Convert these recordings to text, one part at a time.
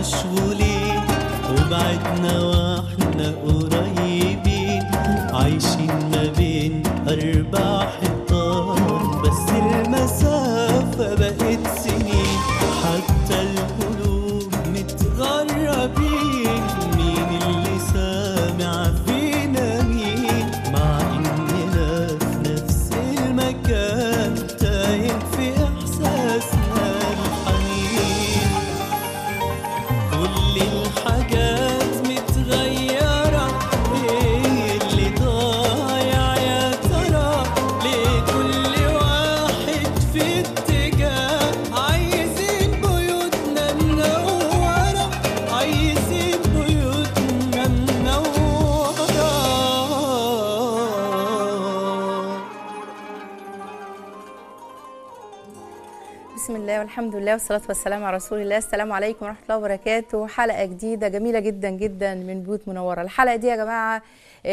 مشغولين وبعدنا واحنا قريبين عايشين ما بين أربع حيطان بس المسافة بقت سنين حتى القلوب متغربين مين اللي سامع فينا مين مع إننا في نفس المكان تايه في إحساسنا الحنين كل الحاجات متغيرة ايه اللي ضايع يا ترى ليه كل واحد في اتجاه عايزين بيوتنا منورة عايزين بيوتنا منورة بسم الله والحمد لله والصلاة والسلام على رسول الله السلام عليكم ورحمة الله وبركاته حلقة جديدة جميلة جدا جدا من بيوت منورة الحلقة دي يا جماعة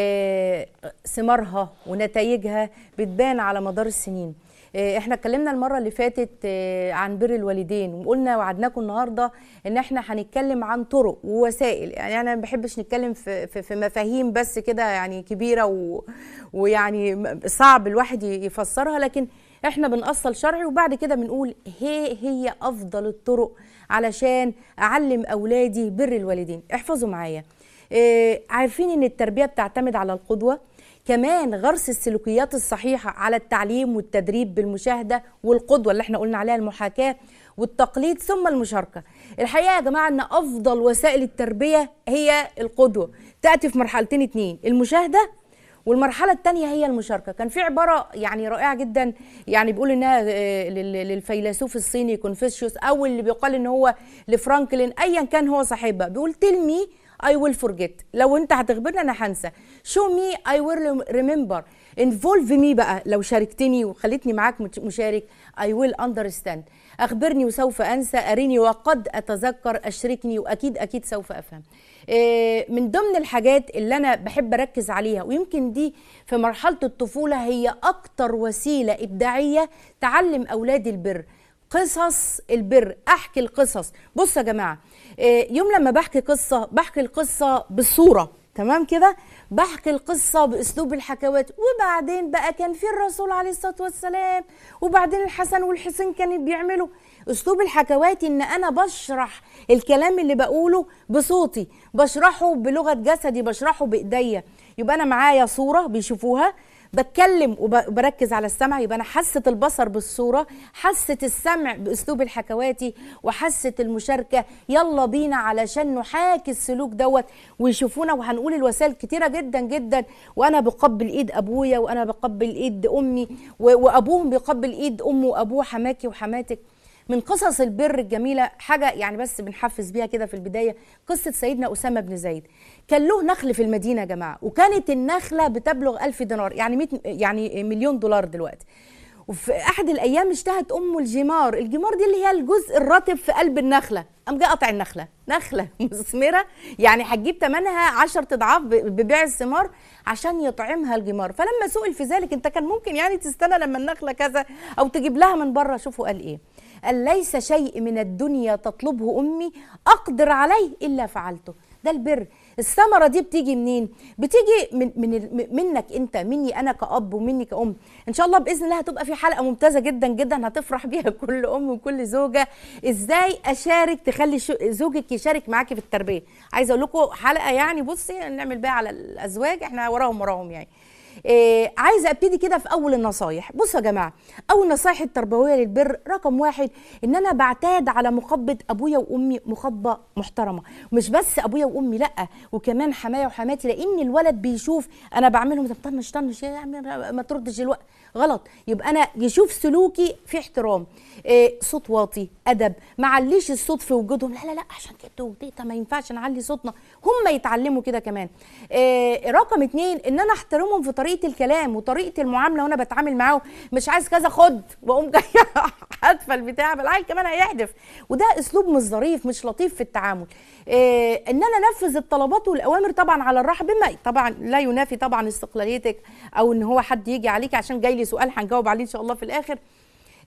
آه، ثمارها ونتائجها بتبان على مدار السنين آه، احنا اتكلمنا المرة اللي فاتت آه، عن بر الوالدين وقلنا وعدناكم النهاردة ان احنا هنتكلم عن طرق ووسائل يعني انا ما بحبش نتكلم في, في, في مفاهيم بس كده يعني كبيرة و ويعني م- صعب الواحد ي- يفسرها لكن احنا بنأصل شرعي وبعد كده بنقول هي هي افضل الطرق علشان اعلم اولادي بر الوالدين احفظوا معايا اه عارفين ان التربيه بتعتمد على القدوه كمان غرس السلوكيات الصحيحه على التعليم والتدريب بالمشاهده والقدوه اللي احنا قلنا عليها المحاكاه والتقليد ثم المشاركه الحقيقه يا جماعه ان افضل وسائل التربيه هي القدوه تاتي في مرحلتين اتنين المشاهده والمرحله الثانيه هي المشاركه كان في عباره يعني رائعه جدا يعني بيقول انها آه، لل- للفيلسوف الصيني كونفوشيوس او اللي بيقال ان هو لفرانكلين ايا كان هو صاحبها بيقول تيل مي اي ويل فورجيت لو انت هتخبرني انا هنسى شو مي اي ويل ريمبر انفولف مي بقى لو شاركتني وخليتني معاك مت- مشارك اي ويل اندرستاند اخبرني وسوف انسى اريني وقد اتذكر اشركني واكيد اكيد سوف افهم آه، من ضمن الحاجات اللي انا بحب اركز عليها ويمكن دي في مرحله الطفوله هي اكتر وسيله ابداعيه تعلم اولادي البر قصص البر احكي القصص بصوا يا جماعه آه، يوم لما بحكي قصه بحكي القصه بالصوره تمام كده بحكي القصة بأسلوب الحكوات وبعدين بقى كان في الرسول عليه الصلاة والسلام وبعدين الحسن والحسين كانوا بيعملوا أسلوب الحكوات إن أنا بشرح الكلام اللي بقوله بصوتي بشرحه بلغة جسدي بشرحه بإيديا يبقى أنا معايا صورة بيشوفوها بتكلم وب- وبركز على السمع يبقى انا حاسه البصر بالصوره حاسه السمع باسلوب الحكواتي وحاسه المشاركه يلا بينا علشان نحاكي السلوك دوت ويشوفونا وهنقول الوسائل كتيره جدا جدا وانا بقبل ايد ابويا وانا بقبل ايد امي و- وابوهم بيقبل ايد امه وابوه حماكي وحماتك من قصص البر الجميله حاجه يعني بس بنحفز بيها كده في البدايه قصه سيدنا اسامه بن زيد كان له نخل في المدينه يا جماعه وكانت النخله بتبلغ ألف دينار يعني 100 يعني مليون دولار دلوقتي وفي احد الايام اشتهت امه الجمار الجمار دي اللي هي الجزء الرطب في قلب النخله قام جه قطع النخله نخله مثمره يعني هتجيب ثمنها 10 اضعاف ب- ببيع الثمار عشان يطعمها الجمار فلما سئل في ذلك انت كان ممكن يعني تستنى لما النخله كذا او تجيب لها من بره شوفوا قال ايه قال ليس شيء من الدنيا تطلبه امي اقدر عليه الا فعلته ده البر الثمره دي بتيجي منين بتيجي من من ال- منك انت مني انا كاب ومني كأم ان شاء الله باذن الله هتبقى في حلقه ممتازه جدا جدا هتفرح بيها كل ام وكل زوجه ازاي اشارك تخلي شو- زوجك يشارك معاكي في التربيه عايزه اقول لكم حلقه يعني بصي نعمل بيها على الازواج احنا وراهم وراهم يعني إيه عايزه ابتدي كده في اول النصايح بصوا يا جماعه اول نصايح التربويه للبر رقم واحد ان انا بعتاد على مخبه ابويا وامي مخبه محترمه مش بس ابويا وامي لا وكمان حمايا وحماتي لان الولد بيشوف انا بعملهم طب طنش طنش يا عم ما تردش الوقت غلط يبقى انا يشوف سلوكي في احترام إيه صوت واطي ادب ما عليش الصوت في وجودهم لا لا لا عشان كده وتيتا ما ينفعش نعلي صوتنا هم يتعلموا كده كمان إيه رقم اتنين ان انا احترمهم في طريقه الكلام وطريقه المعامله وانا بتعامل معاهم مش عايز كذا خد واقوم جايه حادفه البتاع بالعيل كمان هيحدف وده اسلوب مش ظريف مش لطيف في التعامل إيه ان انا انفذ الطلبات والاوامر طبعا على الراحه بما طبعا لا ينافي طبعا استقلاليتك او ان هو حد يجي عليك عشان جاي لي سؤال هنجاوب عليه ان شاء الله في الاخر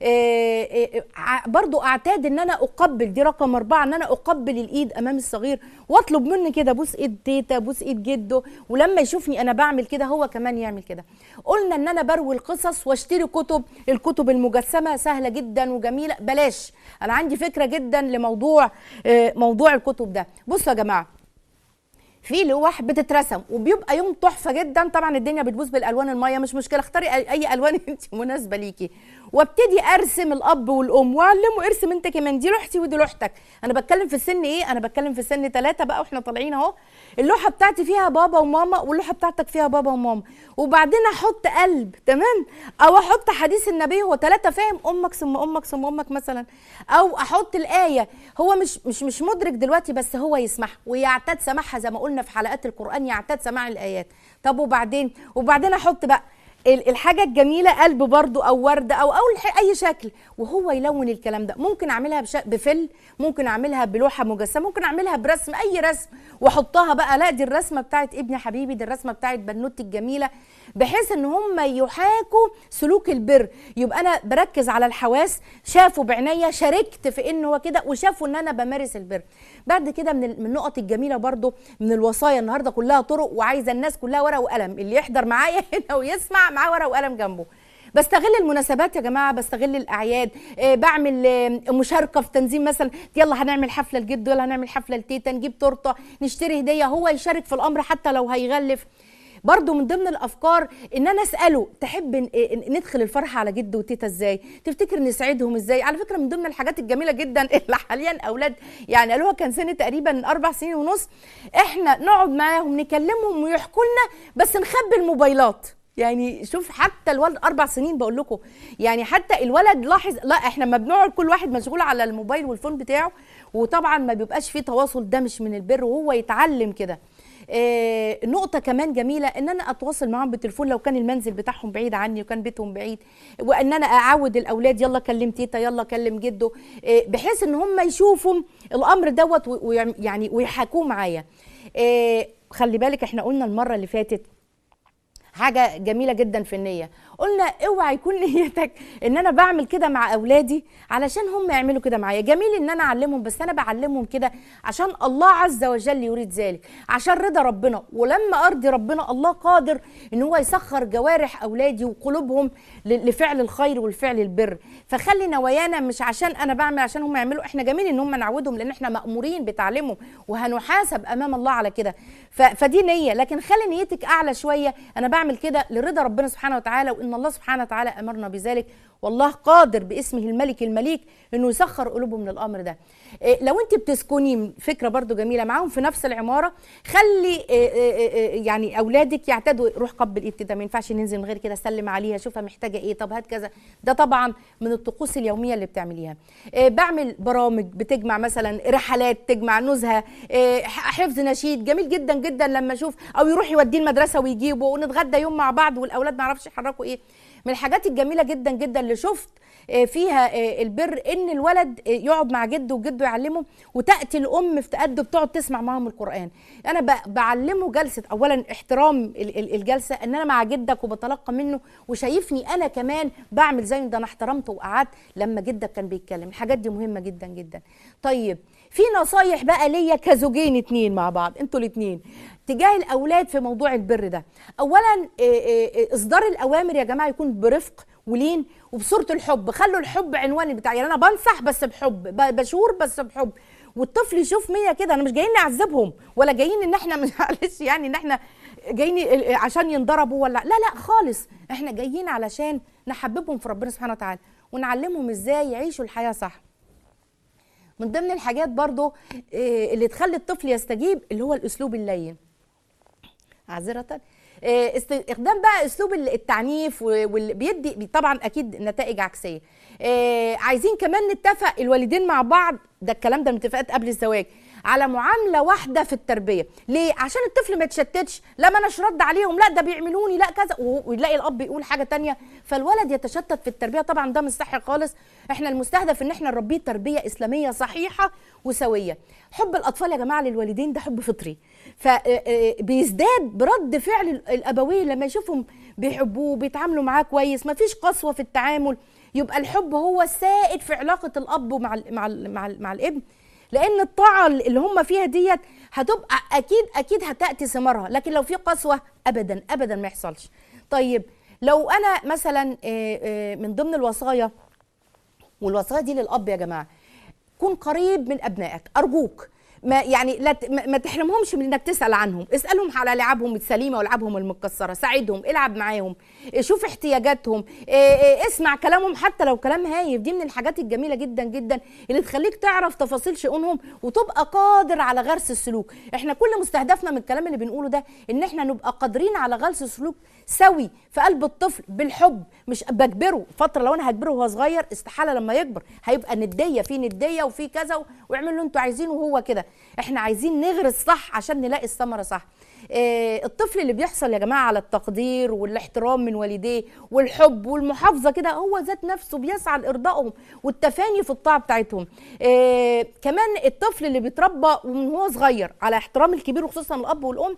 آه، آه، ع- برضو اعتاد ان انا اقبل دي رقم اربعه ان انا اقبل الايد امام الصغير واطلب مني كده بوس ايد تيتا بوس ايد جده ولما يشوفني انا بعمل كده هو كمان يعمل كده قلنا ان انا بروي القصص واشتري كتب الكتب المجسمه سهله جدا وجميله بلاش انا عندي فكره جدا لموضوع آه، موضوع الكتب ده بصوا يا جماعه في لوح بتترسم وبيبقى يوم تحفه جدا طبعا الدنيا بتبوظ بالالوان الميه مش مشكله اختاري اي أي الوان انت مناسبه ليكي وابتدي ارسم الاب والام واعلمه ارسم انت كمان دي لوحتي ودي لوحتك انا بتكلم في السن ايه انا بتكلم في سن ثلاثة بقى واحنا طالعين اهو اللوحه بتاعتي فيها بابا وماما واللوحه بتاعتك فيها بابا وماما وبعدين احط قلب تمام او احط حديث النبي هو ثلاثة فاهم امك ثم امك ثم امك مثلا او احط الايه هو مش مش مش مدرك دلوقتي بس هو يسمعها ويعتاد سماعها زي ما قلنا في حلقات القران يعتاد سماع الايات طب وبعدين وبعدين احط بقى ال- الحاجة الجميلة قلب برضو أو وردة أو أو الح- أي شكل وهو يلون الكلام ده ممكن أعملها بش... بفل ممكن أعملها بلوحة مجسمة ممكن أعملها برسم أي رسم وأحطها بقى لا دي الرسمة بتاعت ابني حبيبي دي الرسمة بتاعت بنوتي الجميلة بحيث إن هم يحاكوا سلوك البر يبقى أنا بركز على الحواس شافوا بعينيا شاركت في إن هو كده وشافوا إن أنا بمارس البر بعد كده من ال- من النقط الجميلة برضو من الوصايا النهاردة كلها طرق وعايزة الناس كلها ورقة وقلم اللي يحضر معايا هنا ويسمع معاه ورقة وقلم جنبه بستغل المناسبات يا جماعه بستغل الاعياد آه، بعمل آه، مشاركه في تنظيم مثلا يلا هنعمل حفله لجد يلا هنعمل حفله لتيتا نجيب تورته نشتري هديه هو يشارك في الامر حتى لو هيغلف برضو من ضمن الافكار ان انا اساله تحب ن- إيه ندخل الفرحه على جد وتيتا ازاي تفتكر نسعدهم ازاي على فكره من ضمن الحاجات الجميله جدا اللي حاليا اولاد يعني قالوها كان سن تقريبا اربع سنين ونص احنا نقعد معاهم نكلمهم ويحكوا لنا بس نخبي الموبايلات يعني شوف حتى الولد اربع سنين بقول لكم يعني حتى الولد لاحظ لا احنا لما بنقعد كل واحد مشغول على الموبايل والفون بتاعه وطبعا ما بيبقاش فيه تواصل ده مش من البر وهو يتعلم كده آه، نقطة كمان جميلة ان انا اتواصل معاهم بالتليفون لو كان المنزل بتاعهم بعيد عني وكان بيتهم بعيد وان انا اعود الاولاد يلا كلم تيتا يلا كلم جده آه، بحيث ان هم يشوفوا الامر دوت ويعني ويحاكوه معايا آه، خلي بالك احنا قلنا المرة اللي فاتت حاجه جميله جدا في النيه قلنا اوعى يكون نيتك ان انا بعمل كده مع اولادي علشان هم يعملوا كده معايا جميل ان انا اعلمهم بس انا بعلمهم كده عشان الله عز وجل يريد ذلك عشان رضا ربنا ولما ارضي ربنا الله قادر ان هو يسخر جوارح اولادي وقلوبهم ل- لفعل الخير والفعل البر فخلي نوايانا مش عشان انا بعمل عشان هم يعملوا احنا جميل ان هم نعودهم لان احنا مامورين بتعليمهم وهنحاسب امام الله على كده ف- فدي نيه لكن خلي نيتك اعلى شويه انا بعمل كده لرضا ربنا سبحانه وتعالى وان الله سبحانه وتعالى امرنا بذلك والله قادر باسمه الملك المليك انه يسخر قلوبهم للامر ده إيه، لو انت بتسكني فكره برضو جميله معاهم في نفس العماره خلي إيه، إيه، إيه، يعني اولادك يعتادوا روح قبل ايد ده ما ينفعش ننزل من غير كده سلم عليها شوفها محتاجه ايه طب هات كذا ده طبعا من الطقوس اليوميه اللي بتعمليها إيه، بعمل برامج بتجمع مثلا رحلات تجمع نزهه إيه، ح- حفظ نشيد جميل جدا جدا لما اشوف او يروح يوديه المدرسه ويجيبه ونتغدى يوم مع بعض والاولاد ما يعرفش يحركوا ايه من الحاجات الجميله جدا جدا اللي شفت آه، فيها آه، البر ان الولد آه، يقعد مع جده وجده يعلمه وتاتي الام في تادب تقعد تسمع معاهم القران انا ب- بعلمه جلسه اولا احترام ال- ال- الجلسه ان انا مع جدك وبتلقى منه وشايفني انا كمان بعمل زيه ده انا احترمته وقعدت لما جدك كان بيتكلم الحاجات دي مهمه جدا جدا طيب في نصايح بقى ليا كزوجين اتنين مع بعض انتوا الاتنين تجاه الاولاد في موضوع البر ده اولا آه، آه، آه، اصدار الاوامر يا جماعه يكون برفق ولين وبصوره الحب خلوا الحب عنوان بتاعي يعني انا بنصح بس بحب ب- بشور بس بحب والطفل يشوف مية كده انا مش جايين نعذبهم ولا جايين ان احنا مش معلش يعني ان احنا جايين ال- عشان ينضربوا ولا لا لا خالص احنا جايين علشان نحببهم في ربنا سبحانه وتعالى ونعلمهم ازاي يعيشوا الحياه صح من ضمن الحاجات برضو آه، اللي تخلي الطفل يستجيب اللي هو الاسلوب اللين معذرة آه، استخدام بقى اسلوب التعنيف واللي بيدي طبعا اكيد نتائج عكسيه آه، عايزين كمان نتفق الوالدين مع بعض ده الكلام ده من اتفاقات قبل الزواج على معامله واحده في التربيه ليه عشان الطفل ما يتشتتش لا ما اناش رد عليهم لا ده بيعملوني لا كذا و- ويلاقي الاب يقول حاجه تانية فالولد يتشتت في التربيه طبعا ده مش صحي خالص احنا المستهدف ان احنا نربيه تربيه اسلاميه صحيحه وسويه حب الاطفال يا جماعه للوالدين ده حب فطري فبيزداد برد فعل ال- الابوين لما يشوفهم بيحبوه بيتعاملوا معاه كويس مفيش قسوه في التعامل يبقى الحب هو السائد في علاقه الاب مع ال مع ال مع, ال مع الابن لان الطاعه اللي هم فيها ديت هتبقى اكيد اكيد هتاتي ثمارها لكن لو في قسوه ابدا ابدا ما يحصلش طيب لو انا مثلا آه، آه، من ضمن الوصايا والوصايا دي للاب يا جماعه كن قريب من ابنائك ارجوك ما يعني لا ت- ما ما تحرمهمش من انك تسال عنهم اسالهم على لعبهم السليمه ولعبهم المكسره ساعدهم العب معاهم إيه، شوف احتياجاتهم إيه، إيه، اسمع كلامهم حتى لو كلام هايف دي من الحاجات الجميله جدا جدا اللي تخليك تعرف تفاصيل شؤونهم وتبقى قادر على غرس السلوك احنا كل مستهدفنا من الكلام اللي بنقوله ده ان احنا نبقى قادرين على غرس السلوك سوي في قلب الطفل بالحب مش بجبره فتره لو انا هجبره وهو صغير استحاله لما يكبر هيبقى نديه في نديه وفي كذا و- واعملوا اللي انتوا عايزينه وهو كده احنا عايزين نغرس صح عشان نلاقي الثمره صح إيه الطفل اللي بيحصل يا جماعه على التقدير والاحترام من والديه والحب والمحافظه كده هو ذات نفسه بيسعى لارضائهم والتفاني في الطاعه بتاعتهم إيه كمان الطفل اللي بيتربى ومن هو صغير على احترام الكبير وخصوصا الاب والام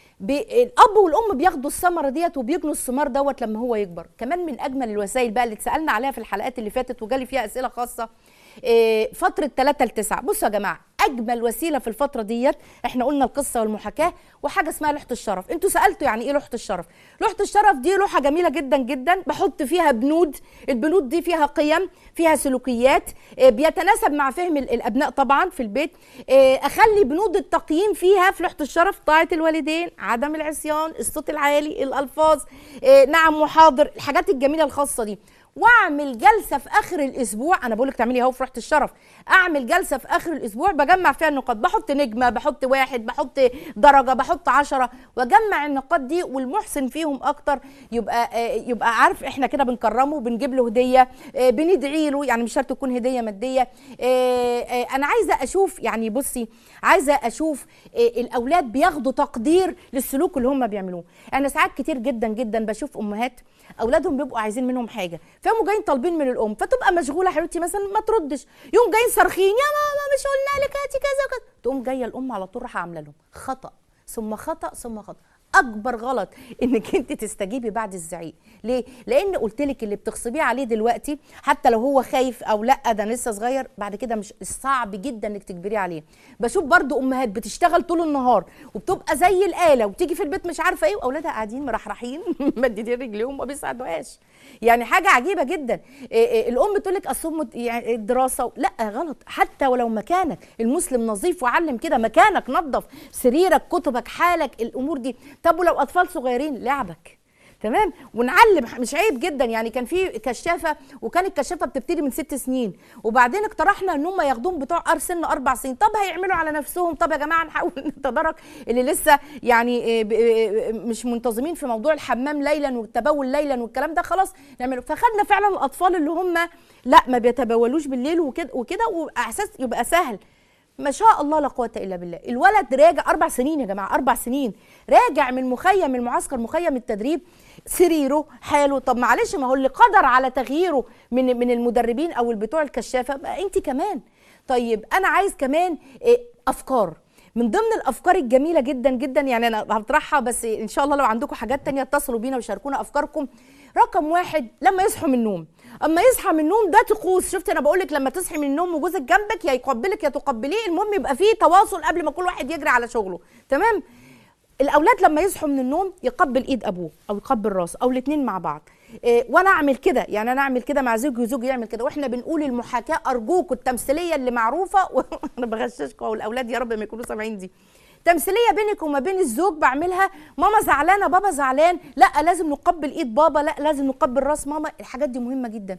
بي- الاب والام بياخدوا الثمره ديت وبيجنوا الثمار دوت لما هو يكبر كمان من اجمل الوسائل بقى اللي اتسالنا عليها في الحلقات اللي فاتت وجالي فيها اسئله خاصه إيه، فتره 3 ل 9 بصوا يا جماعه اجمل وسيله في الفتره ديت احنا قلنا القصه والمحاكاه وحاجه اسمها لوحه الشرف انتوا سالتوا يعني ايه لوحه الشرف لوحه الشرف دي لوحه جميله جدا جدا بحط فيها بنود البنود دي فيها قيم فيها سلوكيات إيه، بيتناسب مع فهم ال- الابناء طبعا في البيت إيه، اخلي بنود التقييم فيها في لوحه الشرف طاعه الوالدين عدم العصيان الصوت العالي الالفاظ إيه، نعم وحاضر الحاجات الجميله الخاصه دي واعمل جلسه في اخر الاسبوع انا بقول لك تعملي اهو في ريحه الشرف اعمل جلسه في اخر الاسبوع بجمع فيها النقاط بحط نجمه بحط واحد بحط درجه بحط عشرة واجمع النقاط دي والمحسن فيهم اكتر يبقى آه، يبقى عارف احنا كده بنكرمه بنجيب له هديه آه، بندعي له يعني مش شرط تكون هديه ماديه آه، آه، انا عايزه اشوف يعني بصي عايزه اشوف آه، الاولاد بياخدوا تقدير للسلوك اللي هم بيعملوه انا ساعات كتير جدا جدا بشوف امهات اولادهم بيبقوا عايزين منهم حاجه فهم جايين طالبين من الام فتبقى مشغوله حبيبتي مثلا ما تردش يوم جايين صارخين يا ماما مش قلنا لك هاتي كذا وكذا تقوم جايه الام على طول راح عامله لهم خطا ثم خطا ثم خطا اكبر غلط انك انت تستجيبي بعد الزعيق ليه لان قلت لك اللي بتغصبيه عليه دلوقتي حتى لو هو خايف او لا ده لسه صغير بعد كده مش صعب جدا انك تجبريه عليه بشوف برضو امهات بتشتغل طول النهار وبتبقى زي الاله وتيجي في البيت مش عارفه ايه واولادها قاعدين مرحرحين مددين رجليهم ما بيساعدوهاش يعني حاجه عجيبه جدا إيه إيه الام تقول لك اصل هم يعني الدراسه لا غلط حتى ولو مكانك المسلم نظيف وعلم كده مكانك نظف سريرك كتبك حالك الامور دي طب ولو اطفال صغيرين لعبك تمام ونعلم مش عيب جدا يعني كان في كشافه وكانت الكشافه بتبتدي من ست سنين وبعدين اقترحنا ان هم ياخدوهم بتوع أر سن اربع سنين طب هيعملوا على نفسهم طب يا جماعه نحاول نتدارك اللي لسه يعني إيه ب- إيه مش منتظمين في موضوع الحمام ليلا والتبول ليلا والكلام ده خلاص نعمله فخدنا فعلا الاطفال اللي هم لا ما بيتبولوش بالليل وكده وكده واساس يبقى سهل ما شاء الله لا قوه الا بالله الولد راجع اربع سنين يا جماعه اربع سنين راجع من مخيم المعسكر مخيم التدريب سريره حاله طب معلش ما هو اللي قدر على تغييره من من المدربين او البتوع الكشافه بقى انت كمان طيب انا عايز كمان إيه، افكار من ضمن الافكار الجميله جدا جدا يعني انا هطرحها بس ان شاء الله لو عندكم حاجات تانية اتصلوا بينا وشاركونا افكاركم رقم واحد لما يصحوا من النوم اما يصحى من النوم ده طقوس شفت انا بقول لك لما تصحي من النوم وجوزك جنبك يا يقبلك يا تقبليه المهم يبقى فيه تواصل قبل ما كل واحد يجري على شغله تمام الاولاد لما يصحوا من النوم يقبل ايد ابوه او يقبل راسه او الاثنين مع بعض إيه وانا اعمل كده يعني انا اعمل كده مع زوجي وزوجي يعمل كده واحنا بنقول المحاكاه ارجوكوا التمثيليه اللي معروفه وانا بغششكم والاولاد يا رب ما يكونوا سامعين دي تمثيليه بينك وما بين الزوج بعملها ماما زعلانه بابا زعلان لا لازم نقبل ايد بابا لا لازم نقبل راس ماما الحاجات دي مهمه جدا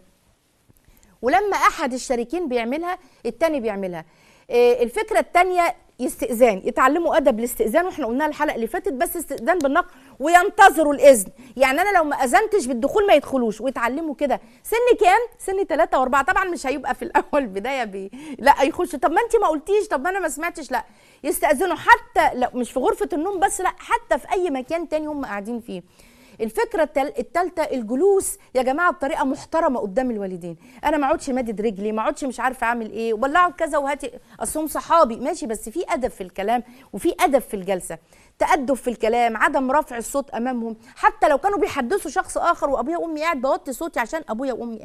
ولما احد الشريكين بيعملها التاني بيعملها إيه، الفكره التانية يستئذان يتعلموا ادب الاستئذان واحنا قلناها الحلقه اللي فاتت بس استئذان بالنقل وينتظروا الاذن يعني انا لو ما اذنتش بالدخول ما يدخلوش ويتعلموا كده سن كام سن ثلاثة واربعة طبعا مش هيبقى في الاول بدايه بي... لا يخش طب ما انت ما قلتيش طب ما انا ما سمعتش لا يستاذنوا حتى لا مش في غرفه النوم بس لا حتى في اي مكان تاني هم قاعدين فيه الفكره التل... التالتة الجلوس يا جماعه بطريقه محترمه قدام الوالدين انا ما اقعدش مادد رجلي ما اقعدش مش عارفه اعمل ايه ولعوا كذا وهاتي اصلهم صحابي ماشي بس في ادب في الكلام وفي ادب في الجلسه تأدب في الكلام عدم رفع الصوت امامهم حتى لو كانوا بيحدثوا شخص اخر وابويا وامي قاعد بوطي صوتي عشان ابويا وامي قاعد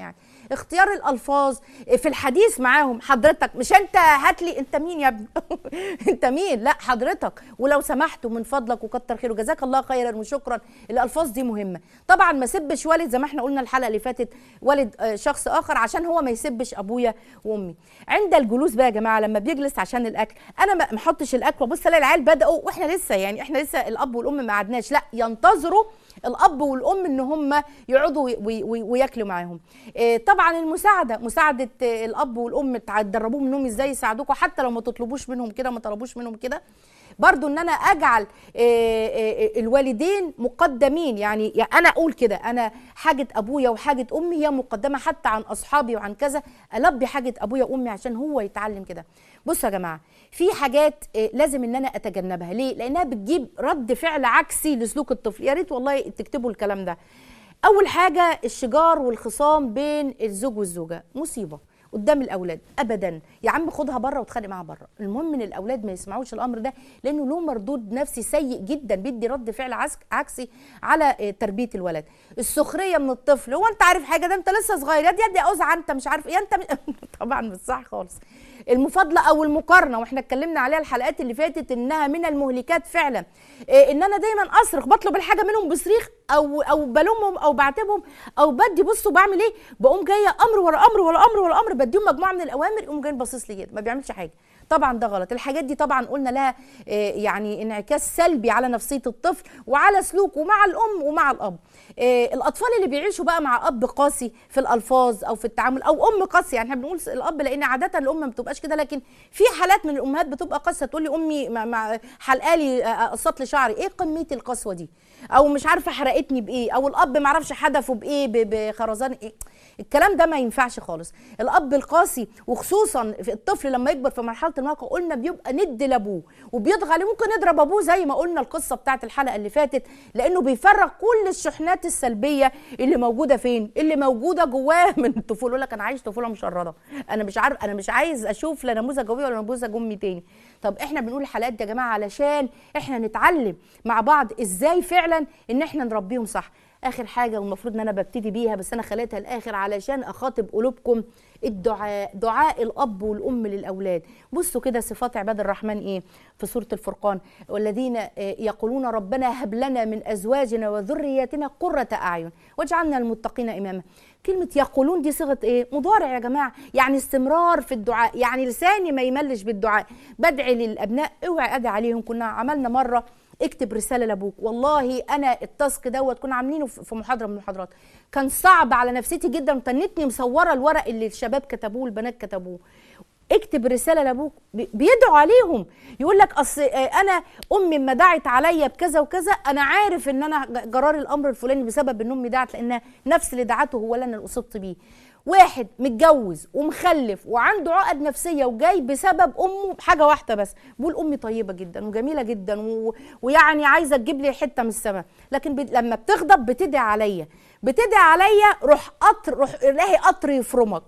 اختيار الالفاظ في الحديث معاهم حضرتك مش انت هات لي انت مين يا ابني انت مين لا حضرتك ولو سمحتوا من فضلك وكتر خيره جزاك الله خيرا وشكرا الالفاظ دي مهمه طبعا ما سبش والد زي ما احنا قلنا الحلقه اللي فاتت والد آه، شخص اخر عشان هو ما يسبش ابويا وامي عند الجلوس بقى يا جماعه لما بيجلس عشان الاكل انا ما ما احطش الاكل وابص الاقي العيال بداوا واحنا لسه يعني احنا لسه الاب والام ما قعدناش لا ينتظروا الاب والام ان هم يقعدوا وي- وي- وي- وياكلوا معاهم إيه، طبعا المساعده مساعده آه، الاب والام تدربوهم انهم ازاي يساعدوكوا حتى لو ما تطلبوش منهم كده ما طلبوش منهم كده برضو ان انا اجعل آه، آه، الوالدين مقدمين يعني يعني انا اقول كده انا حاجه ابويا وحاجه امي هي مقدمه حتى عن اصحابي وعن كذا البي حاجه ابويا وامي عشان هو يتعلم كده بصوا يا جماعه في حاجات آه، لازم ان انا اتجنبها ليه لانها بتجيب رد فعل عكسي لسلوك الطفل يا ريت والله تكتبوا الكلام ده اول حاجه الشجار والخصام بين الزوج والزوجه مصيبه قدام الاولاد ابدا يا عم خدها بره واتخانق معاها بره المهم ان الاولاد ما يسمعوش الامر ده لانه له مردود نفسي سيء جدا بيدي رد فعل عسك- عكسي على آه، تربيه الولد السخريه من الطفل هو انت عارف حاجه ده انت لسه صغير يا دي يا دي اوزع انت مش عارف ايه انت م- طبعا مش صح خالص المفاضله او المقارنه واحنا اتكلمنا عليها الحلقات اللي فاتت انها من المهلكات فعلا إيه ان انا دايما اصرخ بطلب الحاجه منهم بصريخ او او بلومهم او بعاتبهم او بدي بصوا بعمل ايه بقوم جايه امر ورا امر ورا امر ورا امر بديهم مجموعه من الاوامر يقوم جاي باصص لي كده ما بيعملش حاجه طبعا ده غلط الحاجات دي طبعا قلنا لها إيه يعني انعكاس سلبي على نفسيه الطفل وعلى سلوكه مع الام ومع الاب إيه الاطفال اللي بيعيشوا بقى مع اب قاسي في الالفاظ او في التعامل او ام قاسيه يعني احنا بنقول الاب لان عاده الام ما بتبقاش كده لكن في حالات من الامهات بتبقى قاسيه تقول لي امي مع- مع حلقالي آه، قصت لي شعري ايه قميه القسوه دي او مش عارفه حرقتني بايه او الاب ما عرفش حدفه بايه ب- بخرزان ايه الكلام ده ما ينفعش خالص الاب القاسي وخصوصا في الطفل لما يكبر في مرحله المراهقه قلنا بيبقى ند لابوه وبيضغى عليه ممكن يضرب ابوه زي ما قلنا القصه بتاعت الحلقه اللي فاتت لانه بيفرغ كل الشحنات السلبيه اللي موجوده فين اللي موجوده جواه من الطفوله يقول لك انا عايش طفوله مشرده انا مش عارف انا مش عايز اشوف لا نموذج ابويا ولا نموذج امي تاني طب احنا بنقول الحلقات دي يا جماعه علشان احنا نتعلم مع بعض ازاي فعلا ان احنا نربيهم صح اخر حاجه والمفروض ان انا ببتدي بيها بس انا خليتها الاخر علشان اخاطب قلوبكم الدعاء دعاء الاب والام للاولاد بصوا كده صفات عباد الرحمن ايه في سوره الفرقان والذين آه، يقولون ربنا هب لنا من ازواجنا وذرياتنا قرة اعين واجعلنا المتقين اماما كلمة يقولون دي صيغة ايه؟ مضارع يا جماعة، يعني استمرار في الدعاء، يعني لساني ما يملش بالدعاء، بدعي للأبناء اوعي أدعي عليهم، كنا عملنا مرة اكتب رسالة لأبوك، والله أنا التاسك دوت كنا عاملينه في في محاضرة من المحاضرات، كان صعب على نفسيتي جدا وتنتني مصورة الورق اللي الشباب كتبوه البنات كتبوه، اكتب رساله لابوك بي- بيدعوا عليهم يقول لك اصل آه، انا امي ما دعت عليا بكذا وكذا انا عارف ان انا ج- جرار الامر الفلاني بسبب ان امي دعت لانها نفس اللي دعته هو اللي انا اصبت بيه واحد متجوز ومخلف وعنده عقد نفسيه وجاي بسبب امه حاجه واحده بس بيقول امي طيبه جدا وجميله جدا و... ويعني عايزه تجيب لي حته من السماء لكن ب... لما بتغضب بتدعي عليا بتدعي عليا روح قطر روح الاقي قطر يفرمك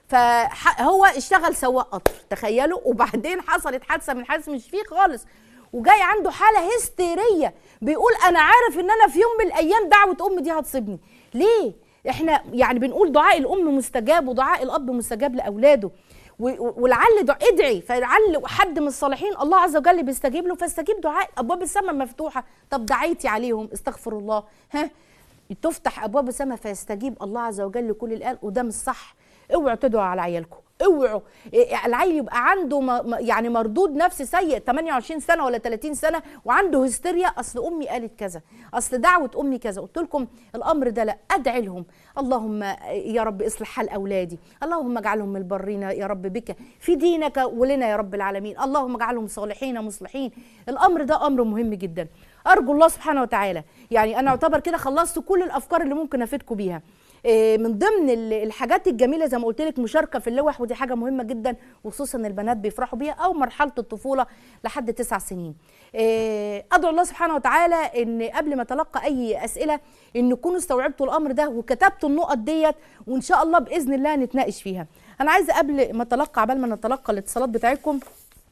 فهو اشتغل سواق قطر تخيلوا وبعدين حصلت حادثه من حادث مش فيه خالص وجاي عنده حاله هستيريه بيقول انا عارف ان انا في يوم من الايام دعوه امي دي هتصيبني ليه احنا يعني بنقول دعاء الام مستجاب ودعاء الاب مستجاب لاولاده و- و- ولعل دع... ادعي فلعل حد من الصالحين الله عز وجل بيستجيب له فاستجيب دعاء ابواب السماء مفتوحه طب دعيتي عليهم استغفر الله ها تفتح ابواب السماء فيستجيب الله عز وجل لكل الآل وده مش صح اوعوا تدعوا على عيالكم اوعوا إيه، العيل يبقى عنده م- م- يعني مردود نفسي سيء 28 سنه ولا 30 سنه وعنده هستيريا اصل امي قالت كذا اصل دعوه امي كذا قلت لكم الامر ده لا ادعي لهم اللهم يا رب اصلح حال اولادي اللهم اجعلهم من البرين يا رب بك في دينك ولنا يا رب العالمين اللهم اجعلهم صالحين مصلحين الامر ده امر مهم جدا ارجو الله سبحانه وتعالى يعني انا اعتبر كده خلصت كل الافكار اللي ممكن افيدكم بيها إيه، من ضمن ال- الحاجات الجميله زي ما قلت لك مشاركه في اللوح ودي حاجه مهمه جدا وخصوصا البنات بيفرحوا بيها او مرحله الطفوله لحد تسع سنين إيه، ادعو الله سبحانه وتعالى ان قبل ما اتلقى اي اسئله ان تكونوا استوعبتوا الامر ده وكتبتوا النقط ديت وان شاء الله باذن الله نتناقش فيها انا عايزه قبل ما اتلقى عبال ما نتلقى الاتصالات بتاعتكم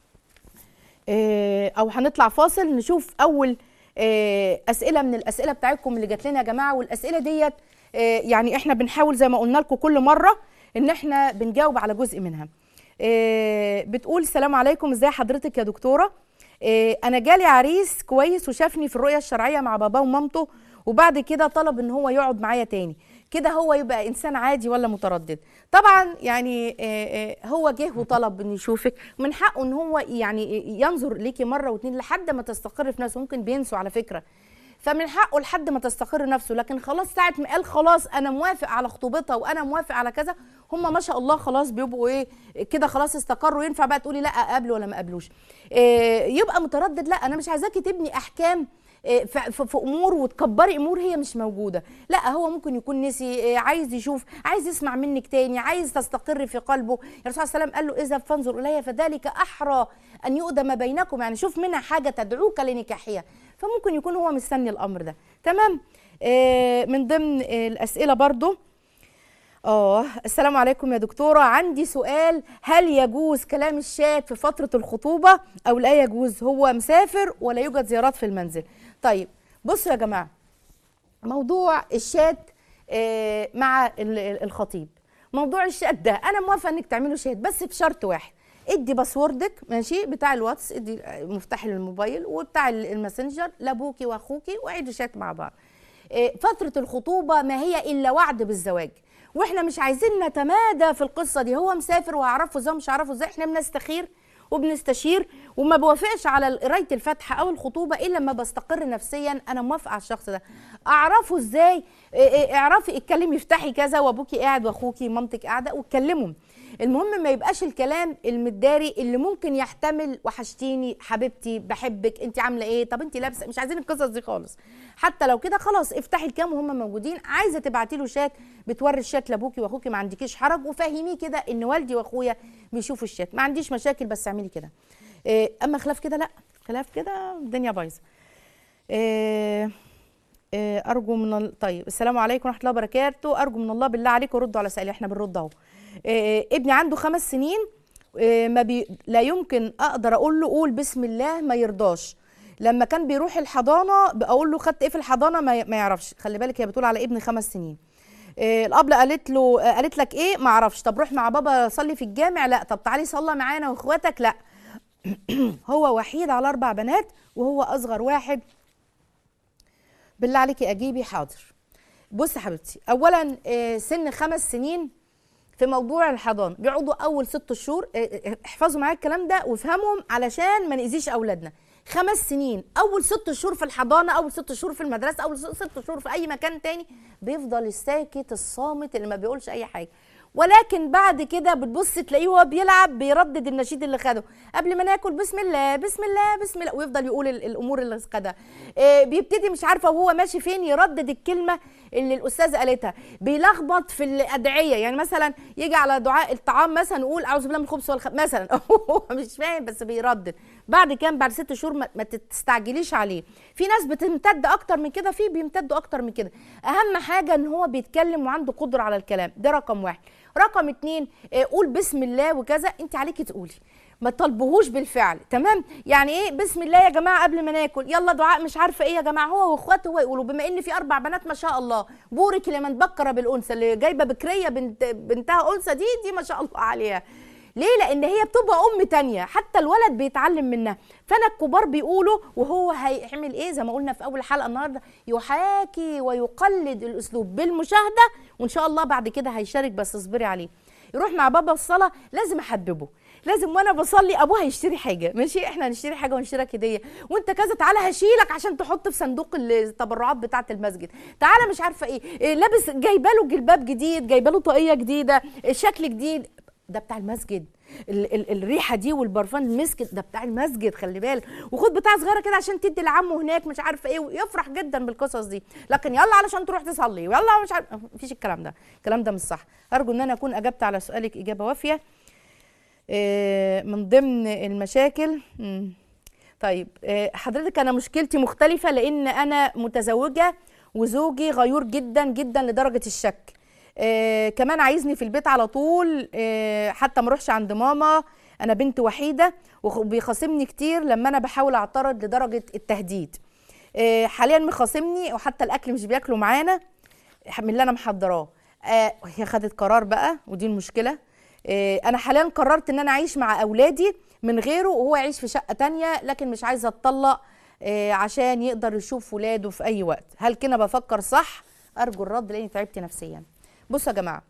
آه، او هنطلع فاصل نشوف اول آه، اسئله من الاسئله بتاعتكم اللي جات لنا يا جماعه والاسئله ديت آه، يعني احنا بنحاول زي ما قلنا لكم كل مره ان احنا بنجاوب على جزء منها آه، بتقول السلام عليكم ازي حضرتك يا دكتوره آه، انا جالي عريس كويس وشافني في الرؤيه الشرعيه مع باباه ومامته وبعد كده طلب ان هو يقعد معايا تاني كده هو يبقى انسان عادي ولا متردد طبعا يعني آه، آه، هو جه وطلب ان يشوفك من حقه ان هو يعني ينظر ليكي مره واتنين لحد ما تستقر في نفسه ممكن بينسوا على فكره فمن حقه لحد ما تستقر نفسه لكن خلاص ساعه ما قال خلاص انا موافق على خطوبتها وانا موافق على كذا هم ما شاء الله خلاص بيبقوا ايه كده خلاص استقروا ينفع بقى تقولي لا قابله ولا ما قابلوش إيه يبقى متردد لا انا مش عايزاكي تبني احكام إيه، في في- في امور وتكبري امور هي مش موجوده لا هو ممكن يكون نسي إيه، عايز يشوف عايز يسمع منك تاني عايز تستقر في قلبه الرسول صلى الله عليه وسلم قال له اذا فانظر الي فذلك احرى ان يؤدم بينكم يعني شوف منها حاجه تدعوك لنكاحها فممكن يكون هو مستني الامر ده تمام إيه، من ضمن إيه، الاسئله برضو اه السلام عليكم يا دكتوره عندي سؤال هل يجوز كلام الشات في فتره الخطوبه او لا يجوز هو مسافر ولا يوجد زيارات في المنزل طيب بصوا يا جماعه موضوع الشات آه، مع ال- ال- الخطيب موضوع الشات ده انا موافقه انك تعملوا شات بس بشرط واحد ادي باسوردك ماشي بتاع الواتس ادي مفتاح الموبايل وبتاع ال- الماسنجر لابوكي واخوكي وعيدوا شات مع بعض آه، فتره الخطوبه ما هي الا وعد بالزواج واحنا مش عايزين نتمادى في القصه دي هو مسافر وهعرفه ازاي مش هعرفه ازاي احنا بنستخير وبنستشير وما بوافقش على قرايه الفاتحه او الخطوبه الا لما بستقر نفسيا انا موافقه على الشخص ده اعرفه ازاي إيه إيه اعرفي اتكلمي افتحي كذا وابوكي قاعد واخوكي مامتك قاعده واتكلموا المهم ما يبقاش الكلام المداري اللي ممكن يحتمل وحشتيني حبيبتي بحبك انت عامله ايه طب انت لابسه مش عايزين القصص دي خالص حتى لو كده خلاص افتحي الكام وهم موجودين عايزه تبعتي له شات بتوري الشات لابوكي واخوكي ما عندكيش حرج وفهميه كده ان والدي واخويا بيشوفوا الشات ما عنديش مشاكل بس اعملي كده إيه، اما خلاف كده لا خلاف كده الدنيا بايظه إيه، إيه، ارجو من ال... طيب السلام عليكم ورحمه الله وبركاته ارجو من الله بالله عليكم ردوا على سؤالي احنا بنرد اهو إيه، ابني عنده خمس سنين إيه، ما بي... لا يمكن اقدر اقول له قول بسم الله ما يرضاش لما كان بيروح الحضانه بقول له خدت ايه في الحضانه ما, ي... ما يعرفش خلي بالك هي بتقول على ابني خمس سنين إيه، الابله قالت له آه، قالت لك ايه ما اعرفش طب روح مع بابا صلي في الجامع لا طب تعالي صلى معانا واخواتك لا هو وحيد على اربع بنات وهو اصغر واحد بالله عليكي اجيبي حاضر بص يا حبيبتي اولا آه، سن خمس سنين في موضوع الحضانه بيقعدوا اول ست شهور آه، آه، احفظوا معايا الكلام ده وافهمهم علشان ما ناذيش اولادنا خمس سنين اول ست شهور في الحضانه اول ست شهور في المدرسه اول ست شهور في اي مكان تاني بيفضل الساكت الصامت اللي ما بيقولش اي حاجه ولكن بعد كده بتبص تلاقيه وهو بيلعب بيردد النشيد اللي خده قبل ما ناكل بسم الله بسم الله بسم الله ويفضل يقول ال- الامور اللي خدها آه، بيبتدي مش عارفه وهو ماشي فين يردد الكلمه اللي الاستاذه قالتها بيلخبط في الادعيه يعني مثلا يجي على دعاء الطعام مثلا يقول اعوذ بالله من الخبث والخ مثلا هو مش فاهم بس بيردد بعد كام بعد ست شهور ما, ما تستعجليش عليه في ناس بتمتد اكتر من كده في بيمتدوا اكتر من كده اهم حاجه ان هو بيتكلم وعنده قدره على الكلام ده رقم واحد رقم اتنين آه، قول بسم الله وكذا انت عليكي تقولي ما تطلبوهوش بالفعل تمام يعني ايه بسم الله يا جماعه قبل ما ناكل يلا دعاء مش عارفه ايه يا جماعه هو واخواته هو يقولوا بما ان في اربع بنات ما شاء الله بورك لمن بكر بالانثى اللي جايبه بكريه بنت بنتها انثى دي دي ما شاء الله عليها ليه لان هي بتبقى ام تانية حتى الولد بيتعلم منها فانا الكبار بيقولوا وهو هيعمل ايه زي ما قلنا في اول حلقه النهارده يحاكي ويقلد الاسلوب بالمشاهده وان شاء الله بعد كده هيشارك بس اصبري عليه يروح مع بابا الصلاه لازم احببه لازم وانا بصلي ابوه هيشتري حاجه ماشي احنا هنشتري حاجه ونشتري لك هديه وانت كذا تعالى هشيلك عشان تحط في صندوق التبرعات بتاعه المسجد تعالى مش عارفه ايه, إيه لابس جايبه له جلباب جديد جايبه له طاقيه جديده شكل جديد ده بتاع المسجد ال ال الريحه دي والبرفان المسك ده بتاع المسجد خلي بالك وخد بتاع صغيره كده عشان تدي لعمه هناك مش عارفه ايه ويفرح جدا بالقصص دي لكن يلا علشان تروح تصلي يلا مش عارف مفيش الكلام ده الكلام ده مش صح ارجو ان انا اكون اجبت على سؤالك اجابه وافيه إيه، من ضمن المشاكل مم. طيب إيه، حضرتك انا مشكلتي مختلفه لان انا متزوجه وزوجي غيور جدا جدا لدرجه الشك إيه، كمان عايزني في البيت على طول إيه، حتى ما اروحش عند ماما انا بنت وحيده وبيخاصمني كتير لما انا بحاول اعترض لدرجه التهديد إيه، حاليا مخاصمني وحتى الاكل مش بياكلوا معانا من اللي انا محضراه آه هي خدت قرار بقى ودي المشكله آه انا حاليا قررت ان انا اعيش مع اولادي من غيره وهو يعيش في شقه تانية لكن مش عايزه اتطلق آه عشان يقدر يشوف ولاده في اي وقت هل كده بفكر صح ارجو الرد لاني تعبت نفسيا بصوا يا جماعه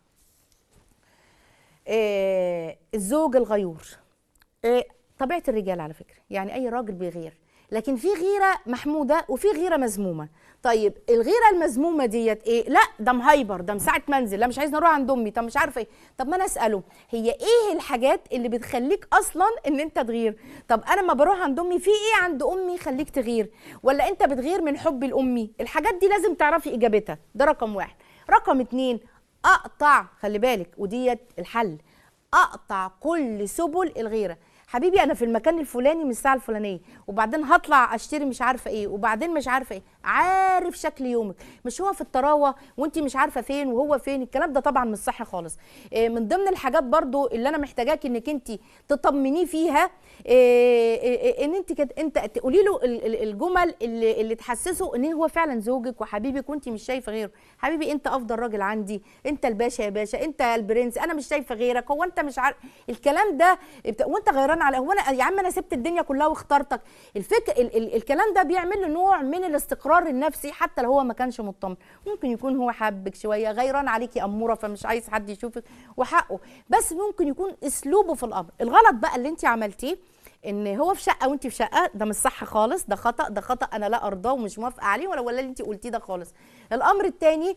آه الزوج الغيور آه طبيعه الرجال على فكره يعني اي راجل بيغير لكن في غيره محموده وفي غيره مذمومه طيب الغيره المذمومه ديت ايه لا ده مهايبر ده من ساعه منزل لا مش عايز اروح عند امي طب مش عارفه ايه طب ما انا اساله هي ايه الحاجات اللي بتخليك اصلا ان انت تغير طب انا ما بروح عند امي في ايه عند امي يخليك تغير ولا انت بتغير من حب لامي الحاجات دي لازم تعرفي اجابتها ده رقم واحد رقم اتنين اقطع خلي بالك وديت الحل اقطع كل سبل الغيره حبيبي انا في المكان الفلاني من الساعه الفلانيه وبعدين هطلع اشتري مش عارفه ايه وبعدين مش عارفه ايه عارف شكل يومك مش هو في الطراوه وانت مش عارفه فين وهو فين الكلام ده طبعا مش صح خالص إيه من ضمن الحاجات برضو اللي انا محتاجاك انك انت تطمنيه فيها إيه إيه ان انت كده انت تقولي له ال- ال- الجمل اللي, اللي تحسسه ان هو فعلا زوجك وحبيبك وانت مش شايفه غيره حبيبي انت افضل راجل عندي انت الباشا يا باشا انت البرنس انا مش شايفه غيرك هو انت مش عارف الكلام ده بت- وانت غيران على هو انا يا عم انا سبت الدنيا كلها واخترتك الفكر ال ال الكلام ده بيعمل له نوع من الاستقرار النفسي حتى لو هو ما كانش مطمن ممكن يكون هو حابك شويه غيران عليكي اموره فمش عايز حد يشوفك وحقه بس ممكن يكون اسلوبه في الامر الغلط بقى اللي انت عملتيه ان هو في شقه وانت في شقه ده مش صح خالص ده خطا ده خطا انا لا ارضاه ومش موافقه عليه ولا ولا اللي انت قلتيه ده خالص الامر الثاني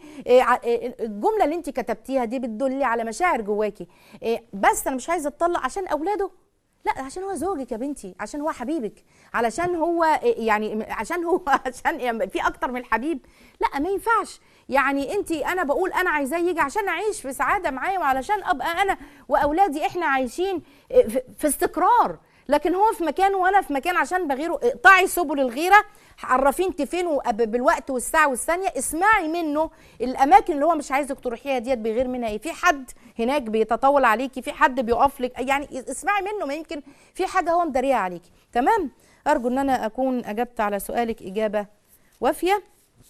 الجمله اللي انت كتبتيها دي بتدل على مشاعر جواكي إيه، بس انا مش عايزه اتطلق عشان اولاده لا عشان هو زوجك يا بنتي عشان هو حبيبك علشان هو إيه، يعني عشان هو عشان يعني في اكتر من الحبيب لا ما ينفعش يعني انت انا بقول انا عايزاه يجي عشان اعيش في سعاده معاه وعلشان ابقى انا واولادي احنا عايشين إيه، في- في استقرار لكن هو في مكان وانا في مكان عشان بغيره اقطعي سبل الغيره عرفيه انت فين وأب- بالوقت والساعه والثانيه اسمعي منه الاماكن اللي هو مش عايزك تروحيها ديت بيغير منها ايه في حد هناك بيتطاول عليكي في حد بيقف لك يعني اسمعي منه ما يمكن في حاجه هو مداريها عليكي تمام ارجو ان انا اكون اجبت على سؤالك اجابه وافيه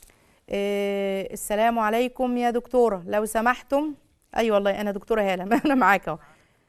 إيه السلام عليكم يا دكتوره لو سمحتم اي والله انا دكتوره هاله انا معاك اهو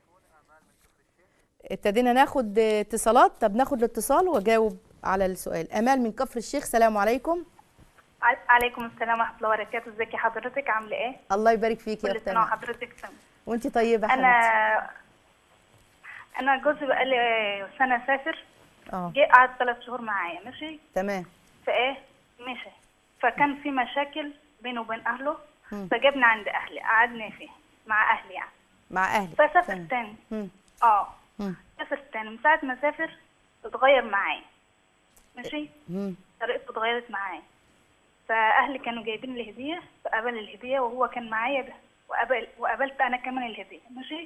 ابتدينا ناخد اتصالات طب ناخد الاتصال واجاوب على السؤال امال من كفر الشيخ سلام عليكم ع- عليكم السلام ورحمة الله وبركاته ازيك يا حضرتك عاملة ايه؟ الله يبارك فيك يا كل اختي سنة أمال. وحضرتك سنة وانت طيبه يا أنا حبيبتي أنا جوزي بقالي سنة سافر اه جه قعد ثلاث شهور معايا ماشي؟ تمام فإيه؟ مشي فكان في مشاكل بينه وبين أهله مم. فجابنا عند أهلي قعدنا فيه مع أهلي يعني مع اهلك فسافر تمام. تاني مم. اه مم. سافر تاني من ساعة ما سافر اتغير معايا ماشي؟ مم. طريقته اتغيرت معايا فاهلي كانوا جايبين لي هديه فقبل الهديه وهو كان معايا ده وقبل وقبلت انا كمان الهديه ماشي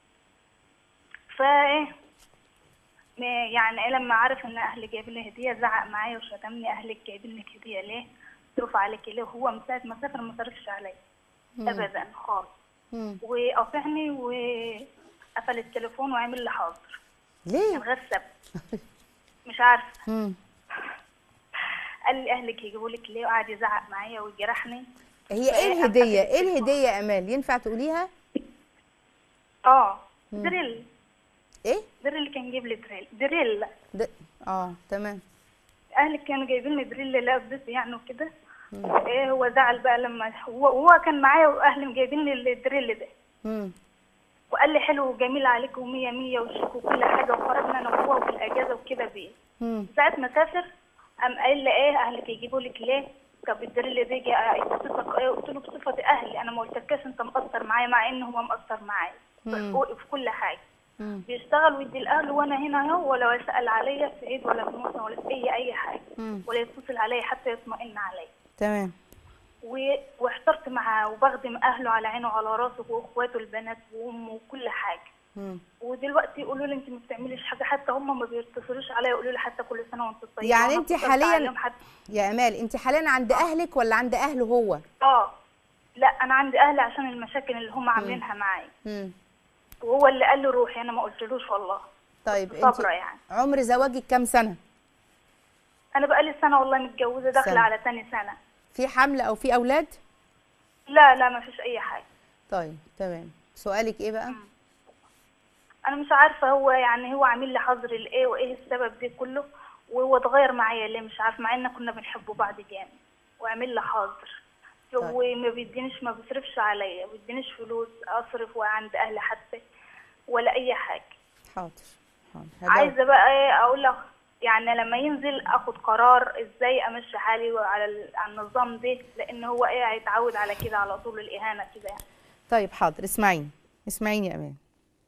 فايه ما- يعني إيه لما عرف ان اهلي جايبين لي هديه زعق معايا وشتمني اهلك جايبين لك هديه ليه صرف عليك ليه وهو من ساعه ما سافر ما صرفش عليا ابدا خالص مم. وقاطعني وقفل التليفون وعمل لي حاضر من ليه غير سبب مش عارفه مم. قال لي اهلك يجيبوا لك ليه وقعد يزعق معايا ويجرحني هي ايه فإيه الهديه قفلت ايه التليفون. الهديه يا امال ينفع تقوليها اه دريل ايه دريل كان جايب لي دريل دريل ده اه تمام اهلي كانوا جايبين لي دريل لابس يعني وكده ايه هو زعل بقى لما هو, هو كان معايا واهلي جايبين لي الدريل ده مم. وقال لي حلو وجميل عليك ومية مية وشيك وكل حاجة وخرجنا انا وهو في الاجازة وكده بيه مم. ساعة ما سافر قام قايل لي ايه اهلك يجيبوا لك ليه طب الدريل ده جه بصفتك ايه قلت له بصفتي اهلي انا ما قلتلكش انت مقصر معايا مع ان هو مقصر معايا مم. في كل حاجة مم. بيشتغل ويدي الاهل وانا هنا اهو ولا يسال عليا في عيد ولا في موسم ولا في اي اي حاجه مم. ولا يتصل عليا حتى يطمئن عليا تمام و- واحترت معاه وبخدم اهله على عينه وعلى راسه واخواته البنات وامه وكل حاجه مم. ودلوقتي يقولوا لي انت ما بتعمليش حاجه حتى هم ما بيتصلوش عليا يقولوا لي حتى كل سنه وانت طيبه يعني وأنا انت اتصلت حاليا عليهم حتى يا امال انت حاليا عند اهلك ولا عند اهله هو اه لا انا عندي اهلي عشان المشاكل اللي هم عاملينها معايا مم. وهو اللي قال لي روحي انا ما قلتلوش والله طيب كنت انت صابره يعني عمر زواجك كام سنه انا بقالي سنه والله متجوزه داخله سنة. على تاني سنه في حمل او في اولاد لا لا ما فيش اي حاجه طيب تمام سؤالك ايه بقى انا مش عارفه هو يعني هو عامل لي حظر لايه وايه السبب ده كله وهو اتغير معايا ليه مش عارف مع ان كنا بنحب بعض جامد وعامل لي حظر طيب. وما بيدينيش ما بيصرفش عليا ما بيدينيش فلوس اصرف وعند اهلي حتى ولا اي حاجه حاضر حاضر هجاوب. عايزه بقى ايه اقول لك يعني لما ينزل اخد قرار ازاي امشي حالي على ال- على النظام ده لان هو ايه هيتعود على كده على طول الاهانه كده يعني طيب حاضر اسمعيني اسمعيني يا امان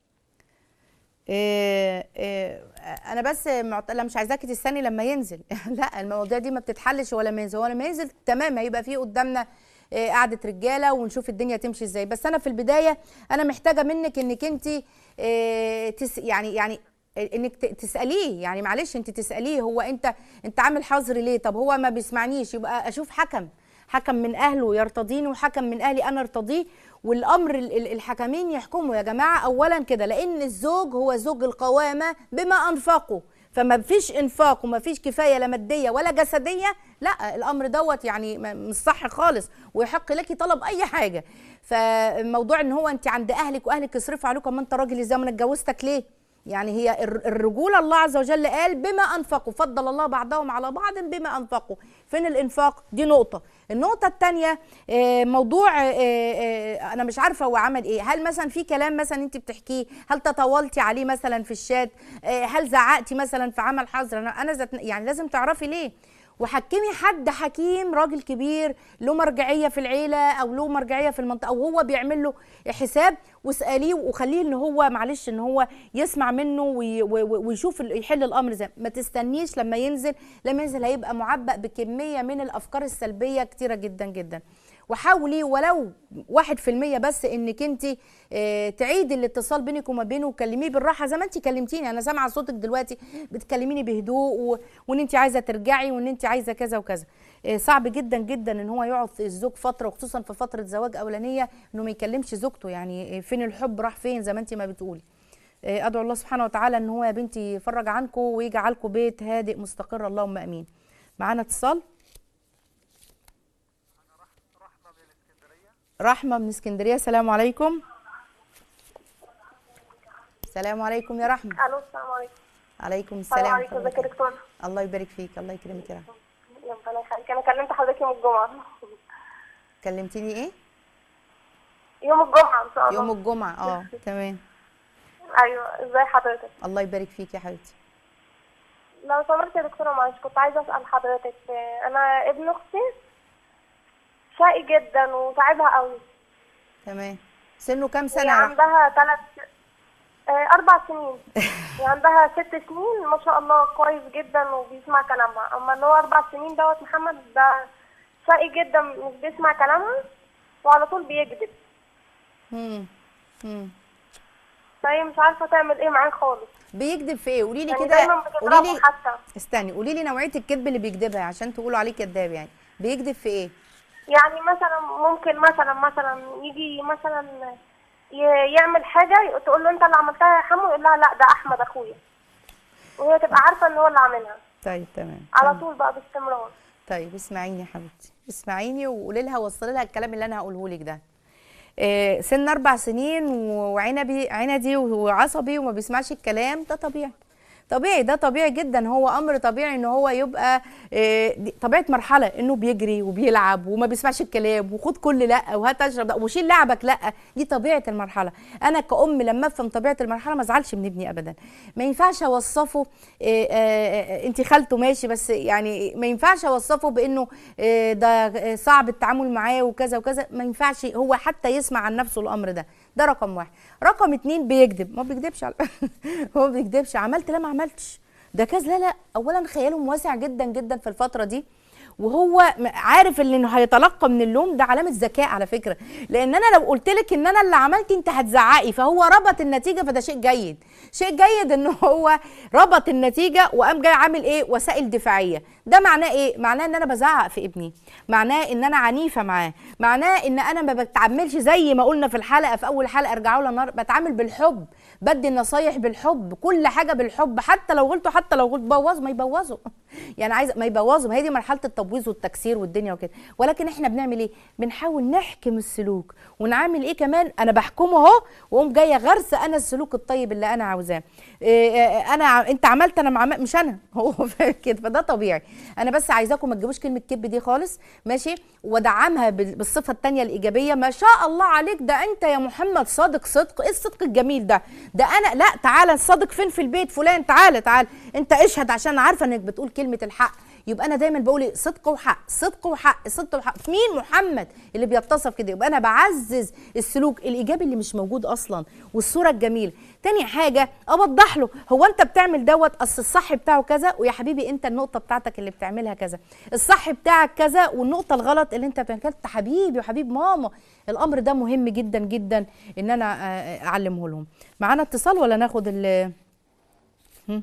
إيه إيه انا بس معطله مش عايزاكي تستني لما ينزل لا المواضيع دي ما بتتحلش ولا ما ينزل هو لما ينزل تمام هيبقى فيه قدامنا إيه قعده رجاله ونشوف الدنيا تمشي ازاي بس انا في البدايه انا محتاجه منك انك انت إيه تس يعني يعني انك ت- تساليه يعني معلش انت تساليه هو انت انت عامل حظر ليه طب هو ما بيسمعنيش يبقى اشوف حكم حكم من اهله يرتضيني وحكم من اهلي انا ارتضيه والامر ال- ال- الحكمين يحكموا يا جماعه اولا كده لان الزوج هو زوج القوامه بما انفقوا فما فيش انفاق وما فيش كفايه لا ماديه ولا جسديه لا الامر دوت يعني ما- مش صح خالص ويحق لك طلب اي حاجه فموضوع ان هو انت عند اهلك واهلك يصرفوا عليكم ما انت راجل ازاي ما انا اتجوزتك ليه يعني هي الر- الرجوله الله عز وجل قال بما انفقوا فضل الله بعضهم على بعض بما انفقوا فين الانفاق دي نقطه النقطه الثانيه موضوع آه، آه، انا مش عارفه هو عمل ايه هل مثلا في كلام مثلا انت بتحكيه هل تطاولتي عليه مثلا في الشات آه، هل زعقتي مثلا في عمل حظر انا انا ذات يعني لازم تعرفي ليه وحكمي حد حكيم راجل كبير له مرجعيه في العيله او له مرجعيه في المنطقه او هو بيعمل له حساب واساليه وخليه ان هو معلش ان هو يسمع منه وي- و- و- ويشوف ال- يحل الامر زي ما تستنيش لما ينزل لما ينزل هيبقى معبأ بكميه من الافكار السلبيه كتيره جدا جدا وحاولي ولو واحد في المية بس انك انت اه تعيدي الاتصال بينك وما بينه وكلميه بالراحه زي ما انت كلمتيني انا سامعه صوتك دلوقتي بتكلميني بهدوء و... وان انت عايزه ترجعي وان انت عايزه كذا وكذا اه صعب جدا جدا ان هو يقعد في الزوج فتره وخصوصا في فتره زواج اولانيه انه ما يكلمش زوجته يعني اه فين الحب راح فين زي ما انت ما بتقولي اه ادعو الله سبحانه وتعالى ان هو يا بنتي يفرج عنكم ويجعلكم بيت هادئ مستقر اللهم امين معانا اتصال رحمة من اسكندرية السلام عليكم السلام عليكم يا رحمة الو السلام عليكم عليكم السلام السلام عليكم ورحمة ازيك يا الله. دكتور الله يبارك فيك الله يكرمك يا رحمة ربنا يخليك انا كلمت حضرتك يوم الجمعه كلمتيني ايه يوم الجمعه ان شاء الله يوم الجمعة اه تمام ايوه ازاي حضرتك الله يبارك فيك يا حبيبتي لو سمحت يا دكتوره معلش كنت عايزه اسال حضرتك آه، انا ابن اختي شقي جدا وتعبها قوي تمام سنه كام هي سنة يا رحمة عندها ثلاث اربع سنين هي عندها ست سنين ما شاء الله كويس جدا وبيسمع كلامها اما اللي هو اربع سنين دوت محمد ده شقي جدا مش بيسمع كلامها وعلى طول بيكذب مم. مم. فهي مش عارفه تعمل ايه معاه خالص بيكذب في ايه قولي لي يعني كده دايما قولي بتضربه لي حتى استني قولي لي نوعية الكذب اللي بيكذبها عشان تقولوا عليه كذاب يعني بيكذب في ايه يعني مثلا ممكن مثلا مثلا يجي مثلا ي- يعمل حاجه تقول له انت اللي عملتها يا حمو يقول لها لا ده احمد اخويا وهي تبقى عارفه ان هو اللي عاملها طيب تمام على طول بقى باستمرار طيب اسمعيني يا حبيبتي اسمعيني وقولي لها وصلي لها الكلام اللي انا هقوله لك ده آه، سن اربع سنين وعنبي عندي وعصبي وما بيسمعش الكلام ده طبيعي طبيعي ده طبيعي جدا هو امر طبيعي ان هو يبقى آه، دي طبيعه مرحله انه بيجري وبيلعب وما بيسمعش الكلام وخد كل لا وهات اشرب لا وشيل لعبك لا دي طبيعه المرحله انا كأم لما افهم طبيعه المرحله ما ازعلش من ابني ابدا ما ينفعش اوصفه انت خالته ماشي بس يعني ما ينفعش اوصفه بانه آه، ده آه، صعب التعامل معاه وكذا وكذا ما ينفعش هو حتى يسمع عن نفسه الامر ده ده رقم واحد رقم اتنين بيكذب ما بيكذبش على هو ما بيكذبش عملت لا ما عملتش ده كذا لا لا اولا خياله واسع جدا جدا في الفتره دي وهو م- عارف اللي انه هيتلقى من اللوم ده علامه ذكاء على فكره لان انا لو قلت لك ان انا اللي عملت انت هتزعقي فهو ربط النتيجه فده شيء جيد شيء جيد ان هو ربط النتيجه وقام جاي عامل ايه وسائل دفاعيه ده معناه ايه معناه ان انا بزعق في ابني معناه ان انا عنيفه معاه معناه ان انا ما بتعاملش زي ما قلنا في الحلقه في اول حلقه ارجعوا لها النهار بتعامل بالحب بدي النصايح بالحب كل حاجه بالحب حتى لو غلطوا حتى لو غلط بوظوا ما يبوظوا يعني عايزه ما يبوظوا ما هي دي مرحله التبويظ والتكسير والدنيا وكده ولكن احنا بنعمل ايه بنحاول نحكم السلوك ونعمل ايه كمان انا بحكمه اهو واقوم جايه غرسه انا السلوك الطيب اللي انا عاوزاه إيه إيه، انا ع- انت عملت انا ما عمل- مش انا هو فاهم كده فده طبيعي انا بس عايزاكم ما تجيبوش كلمه كذب دي خالص ماشي ودعمها بال- بالصفه الثانيه الايجابيه ما شاء الله عليك ده انت يا محمد صادق صدق ايه الصدق الجميل ده ده انا لا تعالى الصادق فين في البيت فلان تعالى تعالى انت اشهد عشان عارفه انك بتقول كلمه الحق يبقى انا دايما بقول إيه؟ صدق وحق صدق وحق صدق وحق مين محمد اللي بيتصف كده يبقى انا بعزز السلوك الايجابي اللي مش موجود اصلا والصوره الجميله تاني حاجه اوضح له هو انت بتعمل دوت اصل الصح بتاعه كذا ويا حبيبي انت النقطه بتاعتك اللي بتعملها كذا الصح بتاعك كذا والنقطه الغلط اللي انت بتعملها انت حبيبي وحبيب ماما الامر ده مهم جدا جدا ان انا آه، اعلمه لهم معانا اتصال ولا ناخد ال هم؟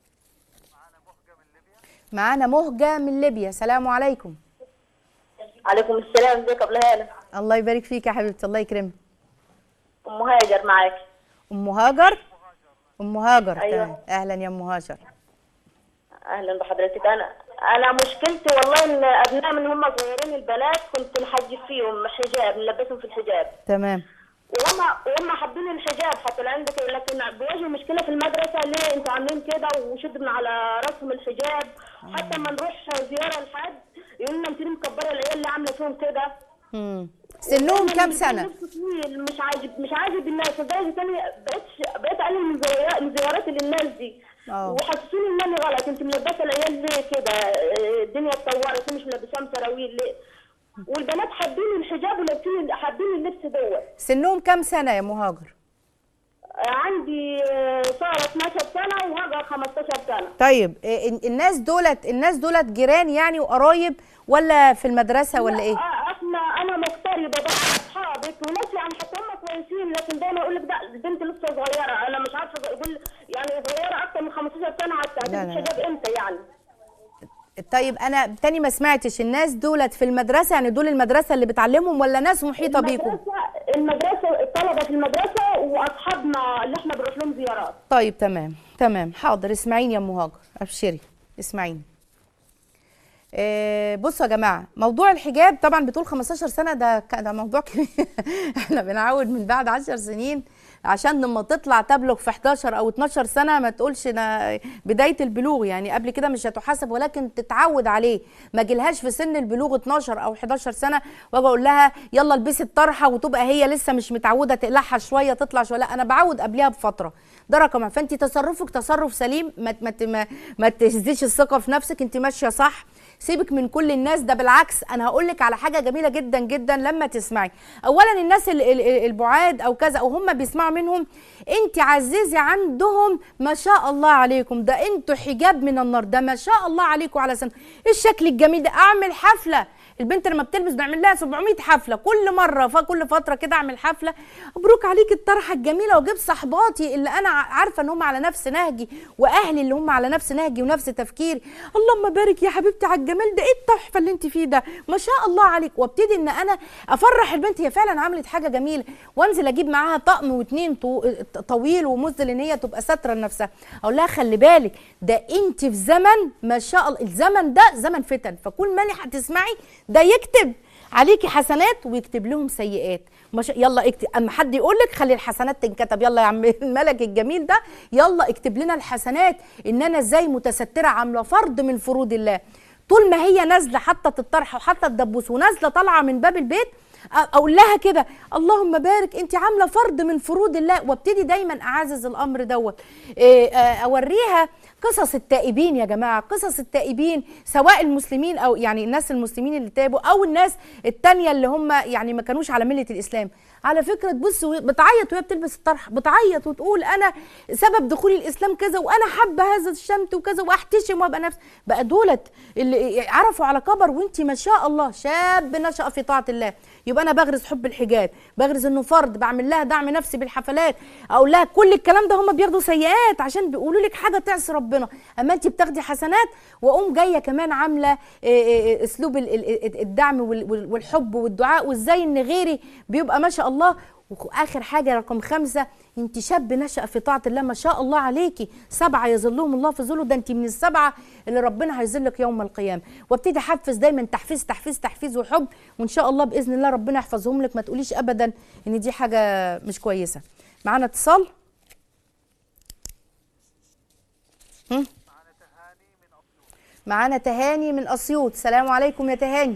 معانا مهجة من ليبيا سلام عليكم عليكم السلام ازيك يا ابو هاله الله يبارك فيك يا حبيبتي الله يكرمك ام هاجر معاكي ام هاجر ام هاجر أيوة. تمام. اهلا يا ام هاجر اهلا بحضرتك انا انا مشكلتي والله ان ابناء من هم صغيرين البنات كنت نحجب فيهم حجاب نلبسهم في الحجاب تمام وهم وهم حابين الحجاب حتى لو عندك لكن بيواجهوا مشكله في المدرسه ليه انتوا عاملين كده وشد من على راسهم الحجاب حتى لما نروح زياره لحد يقول لنا انتوا ليه مكبره العيال اللي عامله فيهم كده مم. سنهم كام سنه لبس طويل مش عاجب مش عاجب الناس لدرجه اني بقيت بقيت اقلل من زيارات من زياراتي للناس دي اه. وحسسوني ان انا غلط انت ملبسه العيال ليه كده آه، الدنيا اتطورت مش ملبساهم سراويل ليه والبنات حابين الحجاب ولابسين حابين اللبس دوت سنهم كام سنه يا ام هاجر آه، عندي آه، ساره 12 سنه وهاجر 15 سنه طيب إيه، ال- الناس دولت الناس دولت جيران يعني وقرايب ولا في المدرسه ولا ايه آه، احنا انا مغتربه بقى اصحابك وناس يعني حتى هم كويسين لكن دايما اقول لك ده البنت لسه صغيره انا مش عارفه اقول يعني صغيره اكتر من 15 سنه حتى لا، لا، هتلبس لا. حجاب امتى يعني طيب انا تاني ما سمعتش الناس دولت في المدرسه يعني دول المدرسه اللي بتعلمهم ولا ناس محيطه بيكم المدرسه المدرسه الطلبه في المدرسه واصحابنا اللي احنا بنروح لهم زيارات طيب تمام تمام حاضر اسمعيني يا ام هاجر ابشري اسمعيني آه، بصوا يا جماعه موضوع الحجاب طبعا بتقول 15 سنه ده ك- ده موضوع كبير احنا بنعود من بعد 10 سنين عشان لما تطلع تبلغ في 11 او 12 سنه ما تقولش انا بدايه البلوغ يعني قبل كده مش هتحاسب ولكن تتعود عليه ما جيلهاش في سن البلوغ 12 او 11 سنه واجي اقول لها يلا البسي الطرحه وتبقى هي لسه مش متعوده تقلعها شويه تطلع شويه لا انا بعود قبلها بفتره ده رقم واحد. فانت تصرفك تصرف سليم ما ما ما, ما تهزيش الثقه في نفسك انت ماشيه صح سيبك من كل الناس ده بالعكس انا هقول لك على حاجه جميله جدا جدا لما تسمعي اولا الناس ال- ال- ال- البعاد او كذا او هم بيسمعوا منهم انت عززي عندهم ما شاء الله عليكم ده انتوا حجاب من النار ده ما شاء الله عليكم على سنة ايه الشكل الجميل ده اعمل حفله البنت لما بتلبس بنعمل لها 700 حفله كل مره فكل فتره كده اعمل حفله مبروك عليك الطرحه الجميله واجيب صحباتي اللي انا ع- عارفه ان هم على نفس نهجي واهلي اللي هم على نفس نهجي ونفس تفكيري اللهم بارك يا حبيبتي على الجمال ده ايه التحفه اللي انت فيه ده ما شاء الله عليك وابتدي ان انا افرح البنت هي فعلا عملت حاجه جميله وانزل اجيب معاها طقم واتنين طو- طويل ومذل ان هي تبقى ساتره لنفسها اقول لها خلي بالك ده انت في زمن ما شاء الله الزمن ده زمن فتن فكل ما هتسمعي ده يكتب عليكي حسنات ويكتب لهم سيئات مش يلا اكتب اما حد يقول لك خلي الحسنات تنكتب يلا يا عم الملك الجميل ده يلا اكتب لنا الحسنات ان انا ازاي متستره عامله فرض من فروض الله طول ما هي نازله حاطه الطرحه وحاطه الدبوس ونازله طالعه من باب البيت أ- اقول لها كده اللهم بارك انت عامله فرض من فروض الله وابتدي دايما اعزز الامر دوت إيه، آه، اوريها قصص التائبين يا جماعه قصص التائبين سواء المسلمين او يعني الناس المسلمين اللي تابوا او الناس التانية اللي هم يعني ما كانوش على مله الاسلام على فكره تبص وهي- بتعيط وهي بتلبس الطرح بتعيط وتقول انا سبب دخولي الاسلام كذا وانا حابه هذا الشمت وكذا واحتشم وابقى نفس بقى دولت اللي عرفوا على كبر وانت ما شاء الله شاب نشأ في طاعه الله يبقى انا بغرز حب الحجاب بغرز انه فرض بعمل لها دعم نفسي بالحفلات اقول لها كل الكلام ده هم بياخدوا سيئات عشان بيقولوا لك حاجه تعصي ربنا اما انت بتاخدي حسنات واقوم جايه كمان عامله إيه إيه اسلوب ال- ال- ال- الدعم وال- وال- والحب والدعاء وازاي ان غيري بيبقى ما شاء الله واخر حاجه رقم خمسة انت شاب نشأ في طاعه الله ما شاء الله عليكي سبعه يظلهم الله في ظله ده انت من السبعه اللي ربنا هيظلك يوم القيامه وابتدي احفز دايما تحفيز تحفيز تحفيز وحب وان شاء الله باذن الله ربنا يحفظهم لك ما تقوليش ابدا ان دي حاجه مش كويسه معانا اتصال هم؟ معانا تهاني من اسيوط السلام عليكم يا تهاني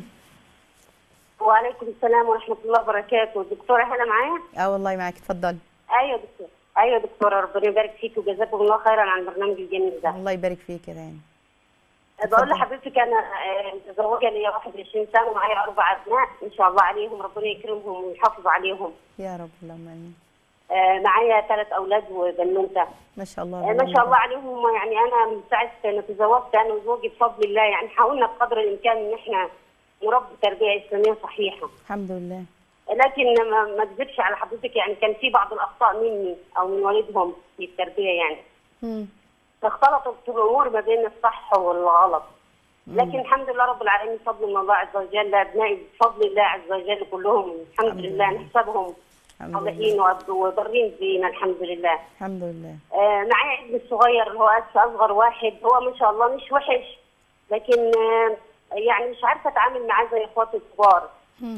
وعليكم السلام ورحمة الله وبركاته الدكتورة هلا معايا؟ اه والله معاكي اتفضلي أيوة دكتور أيوة دكتورة ربنا يبارك فيك وجزاكم الله خيرا عن البرنامج الجميل ده الله يبارك فيك يا تهاني بقول لحضرتك أنا آه، متزوجة ليا 21 سنة ومعايا أربع أبناء إن شاء الله عليهم ربنا يكرمهم ويحافظ عليهم يا رب اللهم امين آه، معايا ثلاث أولاد وبنوتة ما شاء الله آه، ما شاء الله عليهم هم يعني أنا من ساعة ما تزوجت أنا وزوجي بفضل الله يعني حاولنا بقدر الإمكان إن إحنا نربي تربية إسلامية صحيحة الحمد لله لكن ما ما اكذبش على حضرتك يعني كان في بعض الاخطاء مني او من والدهم في التربيه يعني مم. فاختلطت الامور ما بين الصح والغلط لكن الحمد لله رب العالمين بفضل من الله عز وجل ابنائي بفضل الله عز وجل كلهم الحمد الحمد لله لله. نحسبهم الحمد صالحين لله وأب- وبرين فينا الحمد لله الحمد لله آه معايا ابني الصغير اللي هو أس- اصغر واحد هو ما شاء الله مش وحش لكن آه يعني مش عارفه اتعامل معاه زي اخواتي الكبار مم.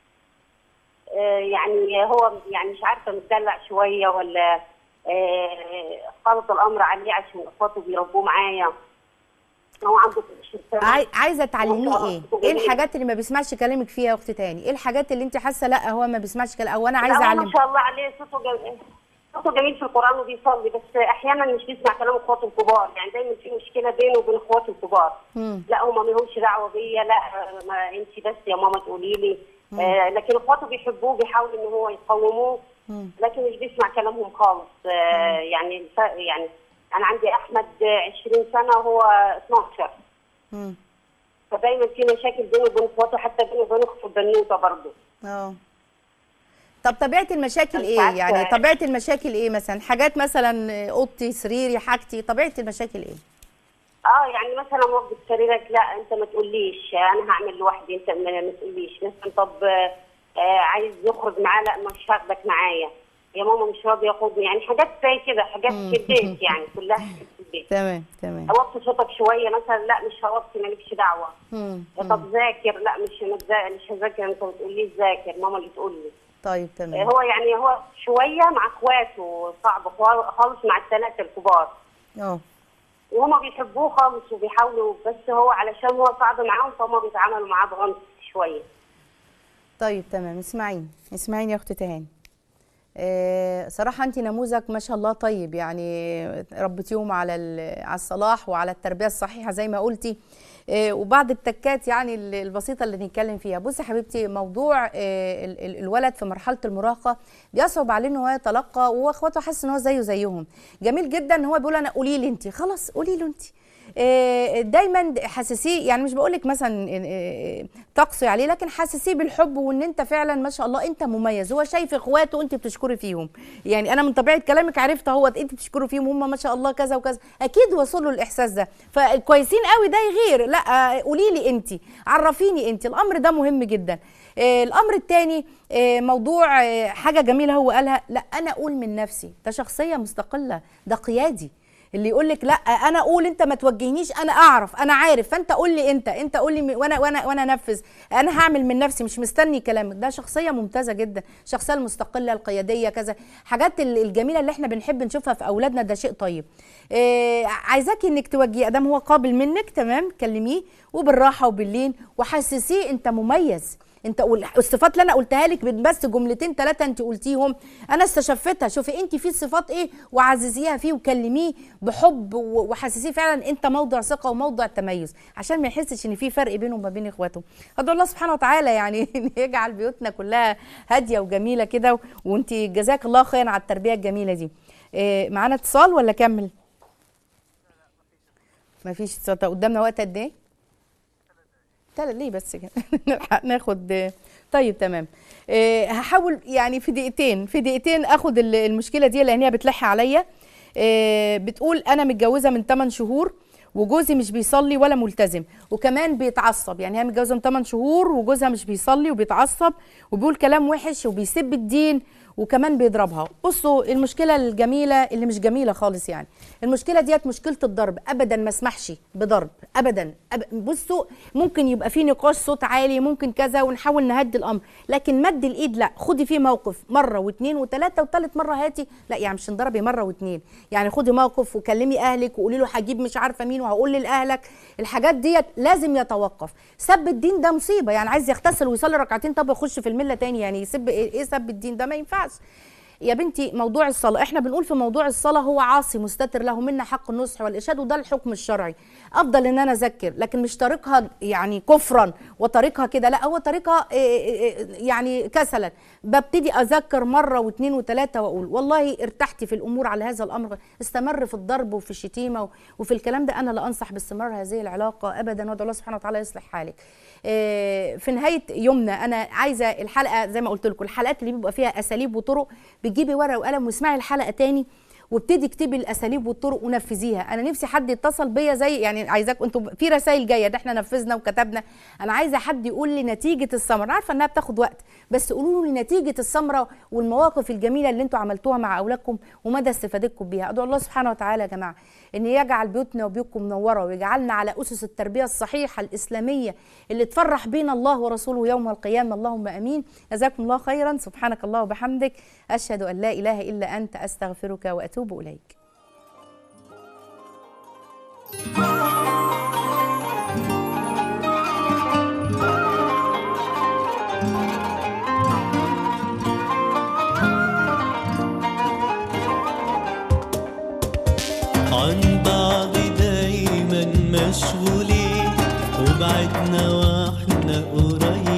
آه، يعني هو يعني مش عارفه متدلع شويه ولا آه، خلط الامر عليه عشان اخواته بيربوه معايا هو عنده 20 سنه عاي- عايزه تعلميه ما شاء ايه الله. ايه الحاجات اللي ما بيسمعش كلامك فيها يا اخت تاني ايه الحاجات اللي انت حاسه لا هو ما بيسمعش كلام او انا عايزه لا، هو ما اعلم شاء الله عليه صوته جميل صوته جميل في القران وبيصلي بس احيانا مش بيسمع كلام اخواته الكبار يعني دايما في مشكله بينه وبين اخواته الكبار مم. لا هما ما لهمش دعوه بيا لا ما انت بس يا ماما تقولي لي آه لكن اخواته بيحبوه بيحاولوا ان هو يقوموه مم. لكن مش بيسمع كلامهم خالص آه يعني الف- يعني انا عندي احمد آه، 20 سنه وهو 12 مم. فدايما في مشاكل بينه وبين اخواته حتى بينه وبين اخته البنوته برضه اه طب طبيعه المشاكل مش ايه عارفة. يعني طبيعه المشاكل ايه مثلا حاجات مثلا اوضتي سريري حاجتي طبيعه المشاكل ايه اه يعني مثلا وقت سريرك لا انت ما تقوليش انا هعمل لوحدي انت ما ما تقوليش مثلا طب آه آه، عايز يخرج معاه لا مش هاخدك معايا يا ماما مش راضي ياخدني يعني حاجات زي كده حاجات في البيت يعني كلها حاجات في البيت تمام تمام اوطي صوتك شويه مثلا لا مش هوطي مالكش دعوه مم. طب ذاكر لا مش متذا- مش هذاكر انت بتقول لي ذاكر ماما اللي تقول لي طيب تمام هو يعني هو شويه مع اخواته صعب خال- خالص مع الثلاثه الكبار اه وهما بيحبوه خالص وبيحاولوا بس هو علشان هو صعب معاهم فهم بيتعاملوا معاه بعنف شويه طيب تمام اسمعيني اسمعيني يا اخت تهاني آه، صراحة أنت نموذج ما شاء الله طيب يعني ربيتيهم على ال- على الصلاح وعلى التربية الصحيحة زي ما قلتي آه، وبعض التكات يعني ال- البسيطة اللي نتكلم فيها بصي يا حبيبتي موضوع آه، ال- ال- الولد في مرحلة المراهقة بيصعب عليه ان هو يتلقى واخواته حاسس ان هو زيه زيهم جميل جدا ان هو بيقول انا قولي لي انت خلاص قولي له انت آه، دايما حسسيه يعني مش بقول لك مثلا آه، تقسي عليه لكن حسسيه بالحب وان انت فعلا ما شاء الله انت مميز هو شايف اخواته وانت بتشكري فيهم يعني انا من طبيعه كلامك عرفت هو انت بتشكري فيهم هم ما شاء الله كذا وكذا اكيد وصلوا الاحساس ده فكويسين قوي ده يغير لا آه، قولي لي انت عرفيني انت الامر ده مهم جدا آه، الامر الثاني موضوع آه، حاجه جميله هو قالها لا انا اقول من نفسي ده شخصيه مستقله ده قيادي اللي يقول لك لا انا اقول انت ما توجهنيش انا اعرف انا عارف فانت قول لي انت انت قول لي م- وانا وانا وانا انفذ انا هعمل من نفسي مش مستني كلامك ده شخصيه ممتازه جدا الشخصيه المستقله القياديه كذا حاجات ال- الجميله اللي احنا بنحب نشوفها في اولادنا ده شيء طيب إيه عايزاكي انك توجهي ادام هو قابل منك تمام كلميه وبالراحه وباللين وحسسيه انت مميز انت قول الصفات اللي انا قلتها لك بس جملتين ثلاثه انت قلتيهم انا استشفتها شوفي انت في صفات ايه وعززيها فيه وكلميه بحب و- وحسسيه فعلا انت موضع ثقه وموضع تميز عشان ما يحسش ان في فرق بينه وما بين اخواته ادعو الله سبحانه وتعالى يعني ان يجعل بيوتنا كلها هاديه وجميله كده وانت جزاك الله خيرا على التربيه الجميله دي إيه معانا اتصال ولا كمل ما فيش اتصال طب قدامنا وقت قد ايه تلات ليه بس كده نلحق ناخد طيب تمام آه، هحاول يعني في دقيقتين في دقيقتين اخد ال- المشكله دي لان هي بتلح عليا آه، بتقول انا متجوزه من 8 شهور وجوزي مش بيصلي ولا ملتزم وكمان بيتعصب يعني هي متجوزه من 8 شهور وجوزها مش بيصلي وبيتعصب وبيقول كلام وحش وبيسب الدين وكمان بيضربها بصوا المشكله الجميله اللي مش جميله خالص يعني المشكله ديت مشكله الضرب ابدا ما اسمحش بضرب ابدا أب... بصوا ممكن يبقى في نقاش صوت عالي ممكن كذا ونحاول نهدي الامر لكن مد الايد لا خدي فيه موقف مره واثنين وثلاثه وثالث مره هاتي لا يعني مش انضربي مره واثنين يعني خدي موقف وكلمي اهلك وقولي له هجيب مش عارفه مين وهقول لاهلك الحاجات ديت لازم يتوقف سب الدين ده مصيبه يعني عايز يغتسل ويصلي ركعتين طب يخش في المله تاني يعني يسب ايه إيه سب الدين ده ما ينفعش يا بنتي موضوع الصلاة احنا بنقول في موضوع الصلاة هو عاصي مستتر له منا حق النصح والإرشاد وده الحكم الشرعي أفضل إن أنا أذكر لكن مش طريقها يعني كفرا وطريقها كده لا هو طريقها إيه إيه إيه يعني كسلا ببتدي أذكر مرة واثنين وثلاثة وأقول والله ارتحتي في الأمور على هذا الأمر استمر في الضرب وفي الشتيمة وفي الكلام ده أنا لا أنصح باستمرار هذه العلاقة أبدا وأدعو الله سبحانه وتعالى يصلح حالك إيه، في نهايه يومنا انا عايزه الحلقه زي ما قلت لكم الحلقات اللي بيبقى فيها اساليب وطرق بتجيبي ورقه وقلم واسمعي الحلقه تاني وابتدي اكتبي الاساليب والطرق ونفذيها انا نفسي حد يتصل بيا زي يعني عايزاك انتوا في رسائل جايه ده احنا نفذنا وكتبنا انا عايزه حد يقول لي نتيجه الثمره أنا عارفه انها بتاخد وقت بس قولوا لي نتيجه الثمره والمواقف الجميله اللي انتوا عملتوها مع اولادكم ومدى استفادتكم بيها ادعو الله سبحانه وتعالى يا جماعه ان يجعل بيوتنا وبيوتكم منوره ويجعلنا على اسس التربيه الصحيحه الاسلاميه اللي تفرح بينا الله ورسوله يوم القيامه اللهم امين جزاكم الله خيرا سبحانك الله وبحمدك اشهد ان لا اله الا انت استغفرك واتوب اليك عن بعض دايما مشغولين وبعدنا واحنا قريبين